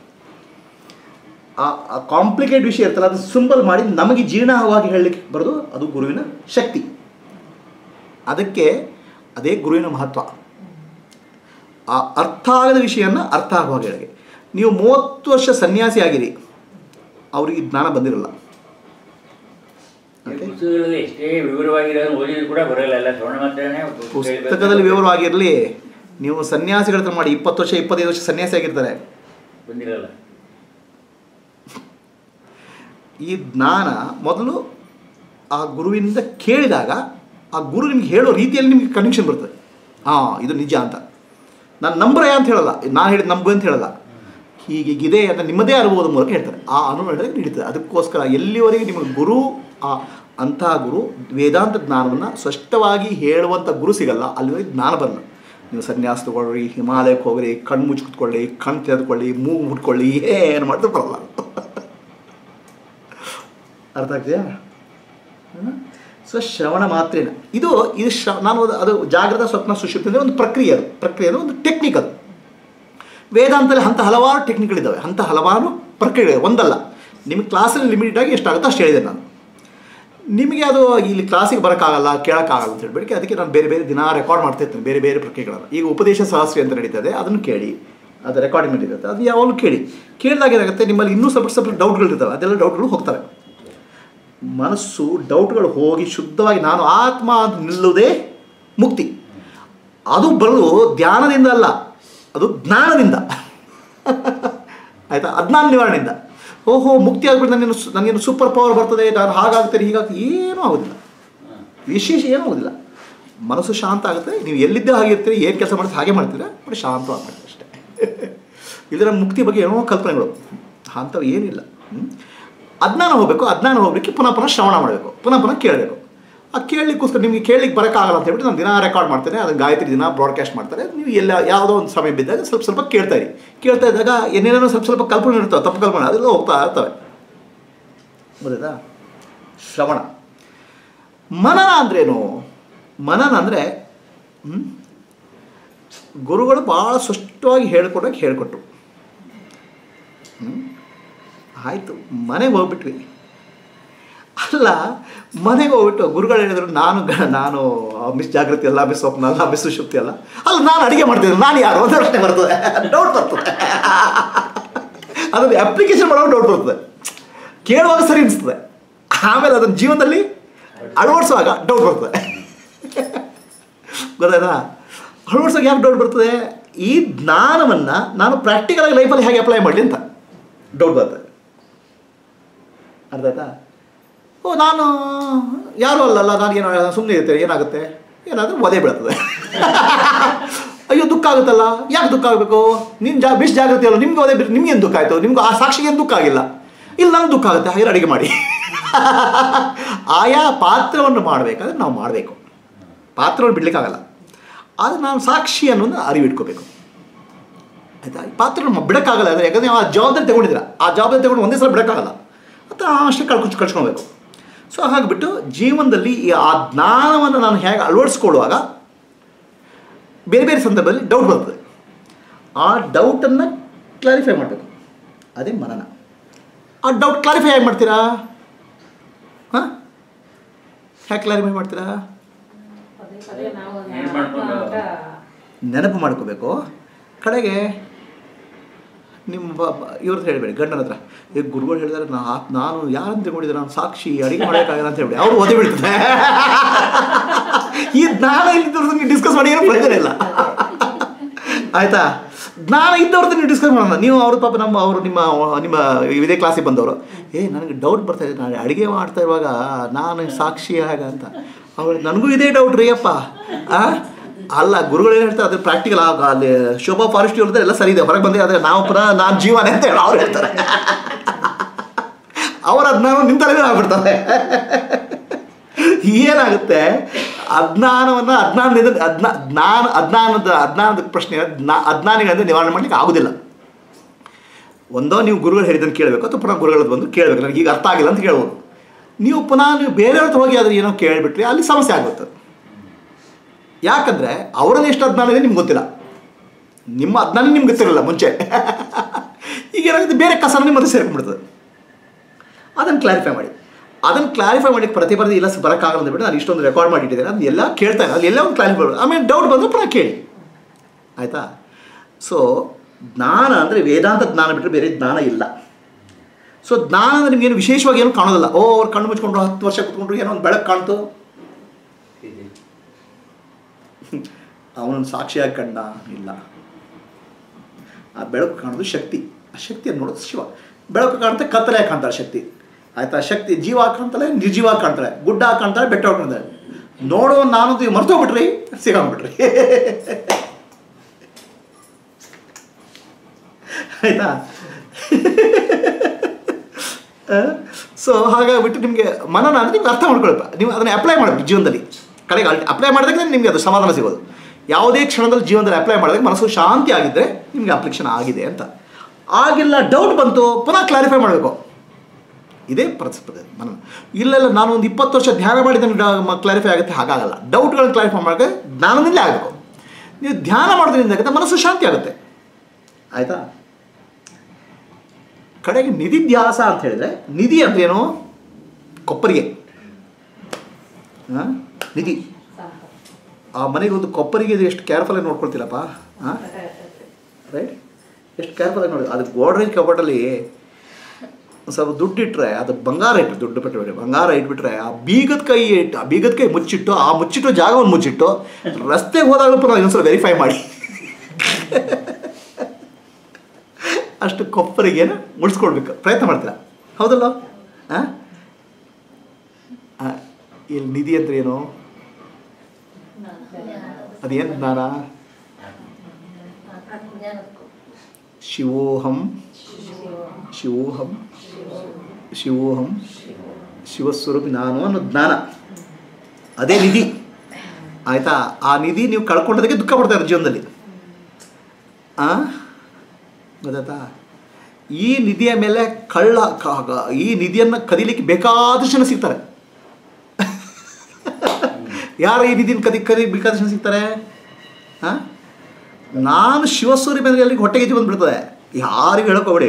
ಆ ಕಾಂಪ್ಲಿಕೇಟ್ ವಿಷಯ ಇರ್ತಲ್ಲ ಅದು ಸಿಂಪಲ್ ಮಾಡಿ ನಮಗೆ ಜೀರ್ಣವಾಗಿ ಹೇಳಲಿಕ್ಕೆ ಬರೋದು ಅದು ಗುರುವಿನ ಶಕ್ತಿ ಅದಕ್ಕೆ ಅದೇ ಗುರುವಿನ ಮಹತ್ವ ಆ ಅರ್ಥ ಆಗದ ವಿಷಯನ ಅರ್ಥ ಆಗುವಾಗ ಹೇಳಿ ನೀವು ಮೂವತ್ತು ವರ್ಷ ಸನ್ಯಾಸಿ ಆಗಿರಿ ಅವರಿಗೆ ಜ್ಞಾನ ಬಂದಿರಲ್ಲ ಈ ಪುಸ್ತಕಗಳಲ್ಲಿ ಎಷ್ಟೇ ವಿವರವಾಗಿರೋದು ಓದಿದ್ರು ಕೂಡ ಬರೋಲ್ಲ ಎಲ್ಲ ಶ್ರವಣ ಮಾತ್ರನೇ ಪುಸ್ತಕದಲ್ಲಿ ವಿವರವಾಗಿರಲಿ ನೀವು ಸನ್ಯಾಸಿಗಳ ಹತ್ರ ಮಾಡಿ ಇಪ್ಪತ್ತು ವರ್ಷ ಇಪ್ಪತ್ತೈದು ವರ್ಷ ಸನ್ಯಾಸಿ ಆಗಿರ್ತಾರೆ ಬಂದಿರಲ್ಲ ಈ ಜ್ಞಾನ ಮೊದಲು ಆ ಗುರುವಿನಿಂದ ಕೇಳಿದಾಗ ಆ ಗುರು ನಿಮ್ಗೆ ಹೇಳೋ ರೀತಿಯಲ್ಲಿ ನಿಮಗೆ ಕನೆಕ್ಷನ್ ಬರ್ತದೆ ಹಾಂ ಇದು ನಿಜ ಅಂತ ನಾನು ನಂಬರ ಅಂತ ಹೇಳಲ್ಲ ನಾನು ಹೇಳಿದ ನಂಬು ಅಂತ ಹೇಳಲ್ಲ ಹೀಗೀಗಿದೆ ಅಂತ ನಿಮ್ಮದೇ ಅನುಭವದ ಮೂಲಕ ಹೇಳ್ತಾರೆ ಆ ಅನುಭವ ಹೇಳಿದಾಗ ನಡೀತದೆ ಅದಕ್ಕೋಸ್ಕರ ಎಲ್ಲಿವರೆಗೆ ನಿಮಗೆ ಗುರು ಆ ಅಂತಹ ಗುರು ವೇದಾಂತ ಜ್ಞಾನವನ್ನು ಸ್ಪಷ್ಟವಾಗಿ ಹೇಳುವಂಥ ಗುರು ಸಿಗಲ್ಲ ಅಲ್ಲಿವರೆಗೆ ಜ್ಞಾನ ಬರಲ್ಲ ನೀವು ಸನ್ಯಾಸ ತಗೊಳ್ರಿ ಹಿಮಾಲಯಕ್ಕೆ ಹೋಗ್ರಿ ಕಣ್ಣು ಮುಚ್ಚಿ ಕುತ್ಕೊಳ್ಳಿ ಕಣ್ಣು ತೆರೆದುಕೊಳ್ಳಿ ಮೂಗು ಮುಟ್ಕೊಳ್ಳಿ ಏನು ಮಾಡಿದ್ರು ಬರಲ್ಲ ಅರ್ಥ ಆಗ್ತಿದೆಯಾ ಸೊ ಶ್ರವಣ ಮಾತ್ರೇನ ಇದು ಇದು ಶ್ರ ನಾನು ಅದು- ಅದು ಜಾಗೃತ ಸ್ವಪ್ನ ಸುಷುಪ್ತಿ ಅಂದರೆ ಒಂದು ಪ್ರಕ್ರಿಯೆ ಅದು ಪ್ರಕ್ರಿಯೆ ಅದು ಒಂದು ಟೆಕ್ನಿಕ್ ಅದು ವೇದಾಂತದಲ್ಲಿ ಅಂಥ ಹಲವಾರು ಟೆಕ್ನಿಕ್ಗಳಿದ್ದಾವೆ ಅಂಥ ಹಲವಾರು ಪ್ರಕ್ರಿಯೆ ಒಂದಲ್ಲ ನಿಮಗೆ ಕ್ಲಾಸಲ್ಲಿ ಲಿಮಿಟೆಡ್ ಆಗಿ ಎಷ್ಟಾಗುತ್ತೋ ಅಷ್ಟು ಹೇಳಿದೆ ನಾನು ನಿಮಗೆ ಅದು ಇಲ್ಲಿ ಕ್ಲಾಸಿಗೆ ಬರೋಕ್ಕಾಗಲ್ಲ ಕೇಳೋಕ್ಕಾಗಲ್ಲ ಅಂತ ಹೇಳ್ಬಿಟ್ಟು ಅದಕ್ಕೆ ನಾನು ಬೇರೆ ಬೇರೆ ದಿನ ರೆಕಾರ್ಡ್ ಮಾಡ್ತಾ ಇರ್ತೀನಿ ಬೇರೆ ಬೇರೆ ಪ್ರಕ್ರಿಯೆಗಳನ್ನು ಈಗ ಉಪದೇಶ ಸಹಸ್ರಿ ಅಂತ ನಡೀತದೆ ಅದನ್ನು ಕೇಳಿ ಅದು ರೆಕಾರ್ಡಿಂಗ್ ನಡೀತದೆ ಅದು ಯಾವಾಗಲೂ ಕೇಳಿ ಕೇಳಿದಾಗ ಏನಾಗುತ್ತೆ ನಿಮ್ಮಲ್ಲಿ ಇನ್ನೂ ಸ್ವಲ್ಪ ಸ್ವಲ್ಪ ಡೌಟ್ಗಳಿರ್ತವೆ ಅದೆಲ್ಲ ಡೌಟ್ಗಳು ಹೋಗ್ತವೆ ಮನಸ್ಸು ಡೌಟ್ಗಳು ಹೋಗಿ ಶುದ್ಧವಾಗಿ ನಾನು ಆತ್ಮ ಅಂತ ನಿಲ್ಲುವುದೇ ಮುಕ್ತಿ ಅದು ಬರೋದು ಧ್ಯಾನದಿಂದ ಅಲ್ಲ ಅದು ಜ್ಞಾನದಿಂದ ಆಯಿತಾ ಅಜ್ಞಾನ ನಿವಾರಣೆಯಿಂದ ಓಹೋ ಮುಕ್ತಿ ಆಗ್ಬಿಟ್ಟು ನನಗೇನು ಸು- ನನಗೇನು ಸೂಪರ್ ಪವರ್ ಬರ್ತದೆ ನಾನು ಹಾಗಾಗ್ತೇನೆ ಹೀಗಾಗ್ತದೆ ಏನೂ ಆಗೋದಿಲ್ಲ ವಿಶೇಷ ಏನೂ ಆಗೋದಿಲ್ಲ ಮನಸ್ಸು ಶಾಂತ ಆಗುತ್ತೆ ನೀವು ಎಲ್ಲಿದ್ದೇ ಹಾಗಿರ್ತೀರಿ ಏನು ಕೆಲಸ ಮಾಡ್ತೀರಿ ಹಾಗೆ ಮಾಡ್ತೀರಾ ಬಟ್ ಶಾಂತವಾಗಿ ಮಾಡ್ತೀರಿ ಅಷ್ಟೇ ಇದರ ಮುಕ್ತಿ ಬಗ್ಗೆ ಏನೋ ಕಲ್ಪನೆಗಳು ಅಂಥವು ಏನಿಲ್ಲ ಹ್ಮ್? ಅಜ್ಞಾನ ಹೋಗಬೇಕು ಅಜ್ಞಾನ ಹೋಗ್ಲಿಕ್ಕೆ ಪುನಃ ಪುನಃ ಶ್ರವಣ ಮಾಡಬೇಕು ಪುನಃ ಪುನಃ ಕೇಳಬೇಕು ಆ ಕೇಳಲಿಕ್ಕೋಸ್ಕರ ನಿಮಗೆ ಕೇಳಲಿಕ್ಕೆ ಬರೋಕ್ಕಾಗಲ್ಲ ಅಂತ ಹೇಳ್ಬಿಟ್ಟು ನಾನು ದಿನ ರೆಕಾರ್ಡ್ ಮಾಡ್ತೇನೆ ಅದನ್ನು ಗಾಯತ್ರಿ ದಿನ ಬ್ರಾಡ್ಕಾಸ್ಟ್ ಮಾಡ್ತಾರೆ ನೀವು ಎಲ್ಲ ಯಾವುದೋ ಒಂದು ಸಮಯ ಬಿದ್ದಾಗ ಸ್ವಲ್ಪ ಸ್ವಲ್ಪ ಕೇಳ್ತಾ ಇರಿ ಕೇಳ್ತಾ ಇದ್ದಾಗ ಏನೇನೋ ಸ್ವಲ್ಪ ಸ್ವಲ್ಪ ಕಲ್ಪನೆ ಇರ್ತವೆ ತಪ್ಪು ಕಲ್ಪನೆ ಅದೆಲ್ಲ ಹೋಗ್ತಾ ಇರ್ತವೆ ಗೊತ್ತಾಯ್ತಾ ಶ್ರವಣ ಮನನ ಅಂದ್ರೇನು ಮನನ ಅಂದರೆ ಗುರುಗಳು ಭಾಳ ಸ್ಪಷ್ಟವಾಗಿ ಹೇಳ್ಕೊಡೋಕೆ ಹೇಳ್ಕೊಟ್ರು ಹ್ಮ್? ಆಯಿತು ಮನೆಗೆ ಹೋಗ್ಬಿಟ್ವಿ ಅಲ್ಲ ಮನೆಗೆ ಹೋಗ್ಬಿಟ್ಟು ಗುರುಗಳು ಹೇಳಿದ್ರು ನಾನು ಗ- ನಾನು ಮಿಸ್ ಜಾಗೃತಿ ಅಲ್ಲ ಮಿಸ್ ಸ್ವಪ್ನ ಅಲ್ಲ ಮಿಸ್ ಸುಶುಪ್ತಿ ಅಲ್ಲ ಅಲ್ಲ ನಾನು ಅಡುಗೆ ಮಾಡ್ತಿದ್ದೆ ನಾನು ಯಾರು ಅಂತ ಪ್ರಶ್ನೆ ಬರ್ತದೆ ಡೌಟ್ ಬರ್ತದೆ ಅದನ್ನು ಅಪ್ಲಿಕೇಶನ್ ಮಾಡುವಾಗ ಡೌಟ್ ಬರ್ತದೆ ಕೇಳುವಾಗ ಸರಿ ಅನಿಸ್ತದೆ ಆಮೇಲೆ ಅದನ್ನು ಜೀವನದಲ್ಲಿ ಅಳವಡಿಸುವಾಗ ಡೌಟ್ ಬರ್ತದೆ ಗೊತ್ತಾಯ್ತಾ ಅಳವಡಿಸೋಕೆ ಯಾಕೆ ಡೌಟ್ ಬರ್ತದೆ ಈ ಜ್ಞಾನವನ್ನು ನಾನು ಪ್ರಾಕ್ಟಿಕಲಾಗಿ ಲೈಫಲ್ಲಿ ಹೇಗೆ ಅಪ್ಲೈ ಮಾಡಲಿ ಅಂತ ಡೌಟ್ ಬರ್ತದೆ ಅರ್ಥ ಆಯ್ತಾ ಓ ನಾನು ಯಾರೂ ಅಲ್ಲಲ್ಲ ನಾನು ಏನು ಸುಮ್ಮನೆ ಇರ್ತೇನೆ ಏನಾಗುತ್ತೆ ಏನಾದರೂ ಒದೆ ಬೀಳ್ತದೆ ಅಯ್ಯೋ ದುಃಖ ಆಗುತ್ತಲ್ಲ ಯಾಕೆ ದುಃಖ ಆಗಬೇಕು ನಿಮ್ಮ ಜಾ ಬಿಸ್ ಜಾಗೃತಿ ಅಲ್ಲ ನಿಮ್ಗೆ ಒದೆ ಬಿಟ್ಟು ನಿಮ್ಗೇನು ದುಃಖ ಆಯಿತು ನಿಮ್ಗೆ ಆ ಸಾಕ್ಷಿಗೆ ಏನು ದುಃಖ ಆಗಿಲ್ಲ ಇಲ್ಲ ನನಗೆ ದುಃಖ ಆಗುತ್ತೆ ಹಾಗೆ ಅಡುಗೆ ಮಾಡಿ ಆಯಾ ಪಾತ್ರವನ್ನು ಮಾಡಬೇಕಾದ್ರೆ ನಾವು ಮಾಡಬೇಕು ಪಾತ್ರವನ್ನು ಬಿಡ್ಲಿಕ್ಕಾಗಲ್ಲ ಆದರೆ ನಾನು ಸಾಕ್ಷಿ ಅನ್ನೋದು ಅರಿವಿಟ್ಕೋಬೇಕು ಆಯಿತಾ ಈ ಪಾತ್ರ ಬಿಡೋಕ್ಕಾಗಲ್ಲ ಅಂದರೆ ಯಾಕಂದರೆ ಆ ಜವಾಬ್ದಾರಿ ತಗೊಂಡಿದ್ದೀರ ಆ ಜವಾಬ್ದಾರಿ ತಗೊಂಡು ಒಂದೇ ಸಲ ಬಿಡೋಕ್ಕಾಗಲ್ಲ ಮತ್ತು ಅಷ್ಟೇ ಕಳ್ಕೊಂಡು ಕಳ್ಸ್ಕೊಳ್ಬೇಕು ಸೊ ಹಾಗಾಗಿಬಿಟ್ಟು ಜೀವನದಲ್ಲಿ ಈ ಆ ಜ್ಞಾನವನ್ನು ನಾನು ಹೇಗೆ ಅಳವಡಿಸ್ಕೊಳ್ಳುವಾಗ ಬೇರೆ ಬೇರೆ ಸಂದರ್ಭದಲ್ಲಿ ಡೌಟ್ ಬರ್ತದೆ ಆ ಡೌಟನ್ನು ಕ್ಲಾರಿಫೈ ಮಾಡಬೇಕು ಅದೇ ಮನನ ಆ ಡೌಟ್ ಕ್ಲಾರಿಫೈ ಹೇಗೆ ಮಾಡ್ತೀರಾ ಹಾಂ ಹೇಗೆ ಕ್ಲಾರಿಫೈ ಮಾಡ್ತೀರಾ ಪದೇ ಪದೇ ನಾವು ಏನ್ ಮಾಡ್ಕೊಂಡು? ಅಂತ ನೆನಪು ಮಾಡ್ಕೋಬೇಕು ಕಡೆಗೆ ನಿಮ್ಮ ಬ- ಬ- ಇವ್ರದ್ದು ಹೇಳಬೇಡಿ ಗಂಡನ ಹತ್ರ ಈಗ ಗುರುಗಳು ಹೇಳಿದಾರೆ ನಾ ನಾನು ಯಾರಂತ ತಿಳ್ಕೊಂಡಿದ್ದೆ ನಾನು ಸಾಕ್ಷಿ ಅಡಿಗೆ ಮಾಡೋಕ್ಕಾಗಲ್ಲ ಅಂತ ಹೇಳ್ಬಿಡಿ ಅವ್ರು ಓದಿ ಬಿಡ್ತದೆ ಈ ಜ್ಞಾನ ಇಲ್ಲಿದ್ದವ್ರದ್ದು ನೀವು ಡಿಸ್ಕಸ್ ಮಾಡಿ ಏನೂ ಪ್ರಯೋಜನ ಇಲ್ಲ ಆಯ್ತಾ ಜ್ಞಾನ ಇದ್ದವ್ರದ್ದು ನೀವು ಡಿಸ್ಕಸ್ ಮಾಡೋಣ ನೀವು ಅವ್ರ ಪಾಪ ನಮ್ಮ ಅವರು ನಿಮ್ಮ ನಿಮ್ಮ ಇದೇ ಕ್ಲಾಸಿಗೆ ಬಂದವರು ಏ ನನಗೆ ಡೌಟ್ ಬರ್ತಾ ಇದೆ ನಾನು ಅಡುಗೆ ಮಾಡ್ತಾ ಇರುವಾಗ ನಾನು ಸಾಕ್ಷಿ ಹಾಗ ಅಂತ ಅವ್ರು ನನಗೂ ಇದೇ ಡೌಟ್ ರೀ ಅಪ್ಪ ಆ? ಅಲ್ಲ ಗುರುಗಳು ಏನು ಹೇಳ್ತಾರೆ ಅದು ಪ್ರಾಕ್ಟಿಕಲ್ ಆಗ ಅಲ್ಲಿ ಶೋಭಾ ಫಾರೆಸ್ಟ್ ಇವ್ರದ್ದು ಎಲ್ಲ ಸರಿ ಇದೆ ಹೊರಗೆ ಬಂದೆ ಆದರೆ ನಾವು ಪುನಃ ನಾನು ಜೀವನೇ ಅಂತ ಹೇಳಿ ಅವ್ರು ಹೇಳ್ತಾರೆ ಅವ್ರ ಅಜ್ಞಾನ ನಿನ್ನ ತಲೆಗೆ ಆಗ್ಬಿಡ್ತಾರೆ ಏನಾಗುತ್ತೆ ಅಜ್ಞಾನವನ್ನು ಅಜ್ಞಾನದಿಂದ ಅಜ್ಞಾ ಜ್ಞಾನ ಅಜ್ಞಾನದ ಅಜ್ಞಾನದ ಪ್ರಶ್ನೆ ಜ್ಞಾ ಅಜ್ಞಾನಿಗಳಿಂದ ನಿವಾರಣೆ ಮಾಡಲಿಕ್ಕೆ ಆಗೋದಿಲ್ಲ ಒಂದೋ ನೀವು ಗುರುಗಳು ಹೇಳಿದ್ದನ್ನು ಕೇಳಬೇಕು ಅಥವಾ ಪುನಃ ಗುರುಗಳದ್ದು ಬಂದು ಕೇಳಬೇಕು ನನಗೆ ಈಗ ಅರ್ಥ ಆಗಿಲ್ಲ ಅಂತ ಕೇಳ್ಬೋದು ನೀವು ಪುನಃ ನೀವು ಬೇರೆಯವ್ರ ಹತ್ರ ಹೋಗಿ ಅದ್ರ ಏನೋ ಕೇಳಿಬಿಟ್ರೆ ಅಲ್ಲಿ ಸಮಸ್ಯೆ ಆಗುತ್ತೆ ಯಾಕಂದರೆ ಅವರಲ್ಲಿ ಎಷ್ಟು ಅಜ್ಞಾನ ಇದೆ ನಿಮ್ಗೆ ಗೊತ್ತಿಲ್ಲ ನಿಮ್ಮ ಅಜ್ಞಾನ ನಿಮ್ಗೆ ಗೊತ್ತಿರಲ್ಲ ಮುಂಚೆ ಈಗ ಏನಾಗುತ್ತೆ ಬೇರೆ ಕಸನ ನಿಮ್ಮ ಹತ್ರ ಸೇರ್ಕೊಂಡ್ಬಿಡ್ತದೆ ಅದನ್ನು ಕ್ಲಾರಿಫೈ ಮಾಡಿ ಅದನ್ನು ಕ್ಲಾರಿಫೈ ಮಾಡಿ ಪ್ರತಿ ಪ್ರತಿ ಇಲ್ಲ ಬರೋಕ್ಕಾಗಲ್ಲ ಅಂದ್ಬಿಟ್ಟು ನಾನು ಇಷ್ಟೊಂದು ರೆಕಾರ್ಡ್ ಮಾಡಿಟ್ಟಿದ್ದೇನೆ ಅದನ್ನ ಎಲ್ಲ ಕೇಳ್ತಾ ಇಲ್ಲ ಅಲ್ಲಿ ಎಲ್ಲ ಒಂದು ಕ್ಲಾರಿಫೈ ಮಾಡಿ ಆಮೇಲೆ ಡೌಟ್ ಬಂದರೆ ಪುನಃ ಕೇಳಿ ಆಯಿತಾ ಸೊ ಜ್ಞಾನ ಅಂದರೆ ವೇದಾಂತ ಜ್ಞಾನ ಬಿಟ್ಟರೆ ಬೇರೆ ಜ್ಞಾನ ಇಲ್ಲ ಸೊ ಜ್ಞಾನ ಅಂದರೆ ನಿಮಗೇನು ವಿಶೇಷವಾಗಿ ಏನು ಕಾಣೋದಿಲ್ಲ ಓ ಅವ್ರು ಕಣ್ಣು ಮುಚ್ಕೊಂಡ್ರು ಹತ್ತು ವರ್ಷ ಕುತ್ಕೊಂಡ್ರು ಏನೋ ಒಂದು ಬೆಳಕು ಕಾಣ್ತು ಇದೆ ಅವನನ್ನು ಸಾಕ್ಷಿಯಾಗಿ ಕಂಡ ಇಲ್ಲ ಆ ಬೆಳಕು ಕಾಣೋದು ಶಕ್ತಿ ಆ ಶಕ್ತಿಯನ್ನು ನೋಡೋದು ಶಿವ ಬೆಳಕು ಕಾಣುತ್ತೆ ಕತ್ತಲೆ ಕಾಣ್ತಾರೆ ಶಕ್ತಿ ಆಯ್ತಾ ಶಕ್ತಿ ಜೀವ ಕಾಣ್ತಾಳೆ ನಿರ್ಜೀವ ಕಾಣ್ತಾಳೆ ಗುಡ್ಡ ಕಾಣ್ತಾಳೆ ಬೆಟ್ಟ ಕಾಣ್ತಾಳೆ ನೋಡೋ ನಾನು ಮರ್ತೋಗ್ಬಿಟ್ರಿ ಸಿಗಾಗ್ಬಿಟ್ರಿ ಆಯ್ತಾ ಸೊ ಹಾಗಾಗ್ಬಿಟ್ಟು ನಿಮಗೆ ಮನನ ಅಂದರೆ ನಿಮ್ಗೆ ಅರ್ಥ ಮಾಡ್ಕೊಳಪ್ಪ ನೀವು ಅದನ್ನು ಅಪ್ಲೈ ಮಾಡಬೇಕು ಜೀವನದಲ್ಲಿ ಕಡೆಗೆ ಅಪ್ಲೈ ಮಾಡಿದಾಗ ನಿಮಗೆ ಅದು ಸಮಾಧಾನ ಸಿಗೋದು ಯಾವುದೇ ಕ್ಷಣದಲ್ಲಿ ಜೀವನದಲ್ಲಿ ಅಪ್ಲೈ ಮಾಡಿದಾಗ ಮನಸ್ಸು ಶಾಂತಿ ಆಗಿದ್ದರೆ ನಿಮಗೆ ಅಪ್ಲಿಕೇಶನ್ ಆಗಿದೆ ಅಂತ ಆಗಿಲ್ಲ ಡೌಟ್ ಬಂತು ಪುನಃ ಕ್ಲಾರಿಫೈ ಮಾಡಬೇಕು ಇದೇ ಪರಸ್ಪರ ಮನನ ಇಲ್ಲೆಲ್ಲ ನಾನು ಒಂದು ಇಪ್ಪತ್ತು ವರ್ಷ ಧ್ಯಾನ ಮಾಡಿದ್ದನ್ನು ಕ್ಲಾರಿಫೈ ಆಗುತ್ತೆ ಹಾಗಾಗಲ್ಲ ಡೌಟ್ಗಳನ್ನು ಕ್ಲಾರಿಫೈ ಮಾಡೋಕ್ಕೆ ಜ್ಞಾನದಲ್ಲೇ ಆಗಬೇಕು ನೀವು ಧ್ಯಾನ ಮಾಡೋದ್ರಿಂದ ಆಗುತ್ತೆ ಮನಸ್ಸು ಶಾಂತಿ ಆಗುತ್ತೆ ಆಯಿತಾ ಕಡೆಗೆ ನಿಧಿಧ್ಯಾಸ ಅಂತ ಹೇಳಿದ್ರೆ ನಿಧಿ ಅಂದ್ರೇನು ಕೊಪ್ಪರಿಗೆ ಹಾಂ ನಿಧಿ ಆ ಮನೆಗೆ ಒಂದು ಕೊಪ್ಪರಿಗೆ ಇದು ಎಷ್ಟು ಕೇರ್ಫುಲ್ಲಾಗಿ ನೋಡ್ಕೊಳ್ತೀರಪ್ಪ ಹಾಂ ರೈಟ್ ಎಷ್ಟು ಕೇರ್ಫುಲ್ಲಾಗಿ ನೋಡಿ ಅದು ಗೋಡ್ರೇಜ್ ಕಬೋರ್ಡಲ್ಲಿ ಒಂದು ಸ್ವಲ್ಪ ದುಡ್ಡು ಇಟ್ಟರೆ ಅದು ಬಂಗಾರ ಇಟ್ಟು ದುಡ್ಡು ಬಿಟ್ಟರೆ ಬಂಗಾರ ಇಟ್ಬಿಟ್ರೆ ಆ ಬೀಗದ ಕೈ ಇಟ್ಟು ಆ ಬೀಗದ ಕೈ ಮುಚ್ಚಿಟ್ಟು ಆ ಮುಚ್ಚಿಟ್ಟು ಜಾಗವನ್ನು ಮುಚ್ಚಿಟ್ಟು ರಸ್ತೆಗೆ ಹೋದಾಗಲೂ ಪುನಃ ಇನ್ನೊಂದ್ಸಲ ವೆರಿಫೈ ಮಾಡಿ ಅಷ್ಟು ಕೊಪ್ಪರಿಗೇನು ಉಳಿಸ್ಕೊಳ್ಬೇಕು ಪ್ರಯತ್ನ ಮಾಡ್ತೀರಾ ಹೌದಲ್ಲ ಹಾಂ ಇಲ್ಲಿ ನಿಧಿ ಅಂದ್ರೆ ಏನು ಅದೇನು ಜ್ಞಾನ ಶಿವೋಹಂ ಶಿವೋಹಂ ಶಿವೋಹಂ ಶಿವಸ್ವರೂಪಿ ನಾನು ಅನ್ನೋ ಜ್ಞಾನ ಅದೇ ನಿಧಿ ಆಯಿತಾ ಆ ನಿಧಿ ನೀವು ಕಳ್ಕೊಂಡದಕ್ಕೆ ದುಃಖ ಪಡ್ತಾರೆ ಜೀವನದಲ್ಲಿ ಆ ಗೊತ್ತಾಯ್ತಾ ಈ ನಿಧಿಯ ಮೇಲೆ ಕಳ್ಳ ಕ- ಕ- ಈ ನಿಧಿಯನ್ನು ಕದಿಲಿಕ್ಕೆ ಬೇಕಾದಷ್ಟು ಜನ ಸಿಗ್ತಾರೆ ಯಾರು ಈ ನಿಧಿನ ಕದಿ ಕದಿ ಬೇಕಾದಷ್ಟು ಜನ ಸಿಗ್ತಾರೆ ಹಾಂ ನಾನು ಶಿವಸೂರಿ ಮೇಲೆ ಅಲ್ಲಿಗೆ ಹೊಟ್ಟೆಗೆ ಬಂದ್ಬಿಡ್ತದೆ ಯಾರಿಗೂ ಹೇಳೋಕೋಬೇಡಿ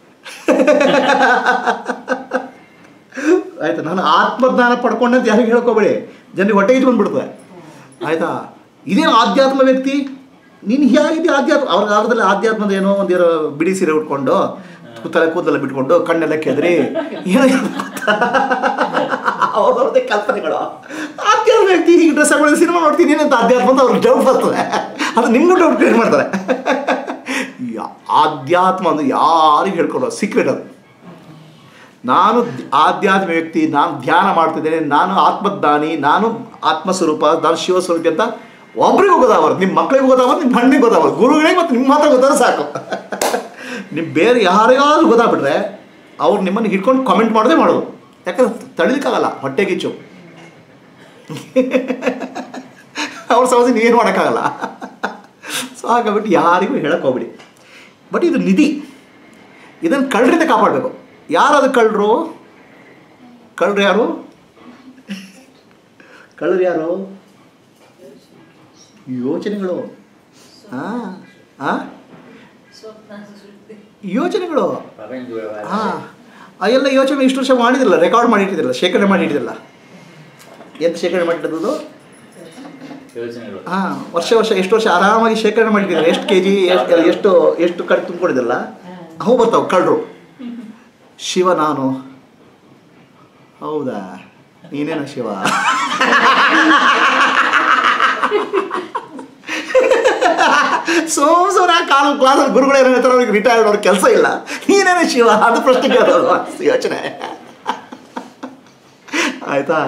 ಆಯ್ತಾ ನಾನು ಆತ್ಮಜ್ಞಾನ ಪಡ್ಕೊಂಡೆ ಅಂತ ಯಾರಿಗೂ ಹೇಳ್ಕೋಬೇಡಿ ಜನರಿಗೆ ಹೊಟ್ಟೆಗೆ ಬಂದ್ಬಿಡ್ತದೆ ಆಯ್ತಾ ಇದೇನು ಆಧ್ಯಾತ್ಮ ವ್ಯಕ್ತಿ ನೀನು ಹೇಗಿದೆ ಆಧ್ಯಾತ್ಮ ಅವ್ರ ಕಾಲದಲ್ಲಿ ಆಧ್ಯಾತ್ಮದ ಏನೋ ಒಂದೇನೋ ಬಿಡಿ ಸೀರೆ ಉಟ್ಕೊಂಡು ತಲೆ ಕೂದಲೆಲ್ಲ ಬಿಟ್ಕೊಂಡು ಕಣ್ಣೆಲ್ಲ ಕೆದ್ರಿ ಏನೋ ಅವ್ರವ್ರದ್ದೇ ಕಲ್ಪನೆಗಳು ಆಧ್ಯಾತ್ಮ ವ್ಯಕ್ತಿ ಹೀಗೆ ಡ್ರೆಸ್ ಹಾಕೊಂಡು ಸಿನಿಮಾ ನೋಡ್ತೀನಿ ಏನಂತ ಆಧ್ಯಾತ್ಮ ಅಂತ ಅವ್ರಿಗೆ ಡೌಟ್ ಬರ್ತದೆ ಅದು ನಿಮ್ಗೂ ಡೌಟ್ ಕ್ರಿಯೇಟ್ ಮಾಡ್ತಾರೆ ಯಾ- ಆಧ್ಯಾತ್ಮ ಅಂದ್ರೆ ಯಾರಿಗೂ ಹೇಳ್ಕೊಡೋ ಸೀಕ್ರೆಟ್ ಅದು ನಾನು ಆಧ್ಯಾತ್ಮ ವ್ಯಕ್ತಿ ನಾನು ಧ್ಯಾನ ಮಾಡ್ತಿದ್ದೇನೆ ನಾನು ಆತ್ಮಜ್ಞಾನಿ ನಾನು ಆತ್ಮಸ್ವರೂಪ ನಾನು ಶಿವಸ್ವರೂಪಿ ಅಂತ ಒಬ್ರಿಗೂ ಗೊತ್ತಾವರು ನಿಮ್ಮ ಮಕ್ಕಳಿಗೂ ಗೊತ್ತಾವರು ನಿಮ್ಮ ಹಣ್ಣಿಗೆ ಗೊತ್ತಾವರು ಗುರುಗಳಿಗೆ ಮತ್ತು ನಿಮ್ಮ ಮಾತ್ರ ಗೊತ್ತಾದ್ರೆ ಸಾಕು ನೀವು ಬೇರೆ ಯಾರಿಗಾದ್ರೂ ಗೊತ್ತಾಗ್ಬಿಟ್ರೆ ಅವ್ರು ನಿಮ್ಮನ್ನು ಹಿಡ್ಕೊಂಡು ಕಾಮೆಂಟ್ ಮಾಡೋದೇ ಮಾಡೋದು ಯಾಕಂದ್ರೆ ತಡಿಲಿಕ್ಕಾಗಲ್ಲ ಹೊಟ್ಟೆಗಿಚ್ಚು ಅವ್ರ ಸಮಸ್ಯೆ ನೀವೇನು ಮಾಡೋಕ್ಕಾಗಲ್ಲ ಸೊ ಹಾಗಾಗ್ಬಿಟ್ಟು ಯಾರಿಗೂ ಹೇಳಕ್ಕೆ ಹೋಗ್ಬಿಡಿ ಬಟ್ ಇದು ನಿಧಿ ಇದನ್ನು ಕಳ್ಳರಿಂದ ಕಾಪಾಡಬೇಕು ಯಾರದು ಕಳ್ಳರು ಕಳ್ಳರು ಯಾರು ಕಳ್ಳರು ಯಾರು ಯೋಚನೆಗಳು ಹಾಂ ಹಾಂ ಯೋಚನೆಗಳು ಪ್ರಪಂಚ ವ್ಯವಹಾರ ಹಾಂ ಆ ಎಲ್ಲ ಯೋಚನೆ ಇಷ್ಟು ವರ್ಷ ಮಾಡಿದ್ರಲ್ಲ ರೆಕಾರ್ಡ್ ಮಾಡಿಟ್ಟಿದ್ರಲ್ಲ ಶೇಖರಣೆ ಮಾಡಿಟ್ಟಿದ್ರಲ್ಲ ಎಂತ ಶೇಖರಣೆ ಮಾಡಿಟ್ಟದ್ದು ಯೋಚನೆಗಳು ಹಾಂ ವರ್ಷ ವರ್ಷ ಎಷ್ಟು ವರ್ಷ ಆರಾಮಾಗಿ ಶೇಖರಣೆ ಮಾಡಿಟ್ಟಿದ್ದಾರೆ ಎಷ್ಟು ಕೆ ಜಿ ಎಷ್ಟು ಎಷ್ಟು ಎಷ್ಟು ಕಡೆ ತುಂಬಿಕೊಂಡಿದ್ದಲ್ಲ ಅವು ಬರ್ತಾವೆ ಕಳ್ಳರು ಶಿವ ನಾನು ಹೌದಾ ನೀನೇನ ಶಿವ ಸೋಮ್ ಸೋನ ಕಾಲ ಕ್ಲಾಸಲ್ಲಿ ಗುರುಗಳು ಏನೋ ಹೇಳ್ತಾರೆ ಅವ್ರಿಗೆ ರಿಟೈರ್ಡ್ ಅವ್ರ ಕೆಲಸ ಇಲ್ಲ ನೀನೇನ ಶಿವ ಅದು ಪ್ರಶ್ನೆ ಕೇಳೋದು ಯೋಚನೆ ಆಯ್ತಾ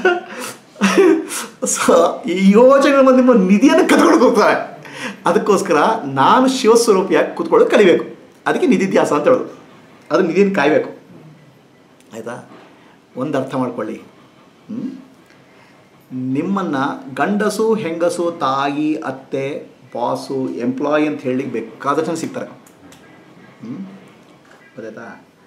ಸೊ ಈ ಯೋಚನೆ ಬಂದು ನಿಮ್ಮ ನಿಧಿಯನ್ನು ಕತ್ಕೊಂಡು ಹೋಗ್ತಾರೆ ಅದಕ್ಕೋಸ್ಕರ ನಾನು ಶಿವಸ್ವರೂಪಿಯಾಗಿ ಕೂತ್ಕೊಳ್ಳೋದು ಕಲಿಬೇಕು ಅದಕ್ಕೆ ನಿಧಿಧ್ಯಾಸ ಅಂತ ಹೇಳೋದು ಅದು ನಿಧಿಯನ್ನು ಕಾಯಬೇಕು ಆಯಿತಾ ಒಂದು ಅರ್ಥ ಮಾಡ್ಕೊಳ್ಳಿ ಹ್ಮ್? ನಿಮ್ಮನ್ನು ಗಂಡಸು ಹೆಂಗಸು ತಾಯಿ ಅತ್ತೆ ಬಾಸು ಎಂಪ್ಲಾಯಿ ಅಂತ ಹೇಳಿ ಬೇಕಾದಷ್ಟು ಜನ ಸಿಗ್ತಾರೆ ಹ್ಞೂ ಗೊತ್ತಾಯ್ತಾ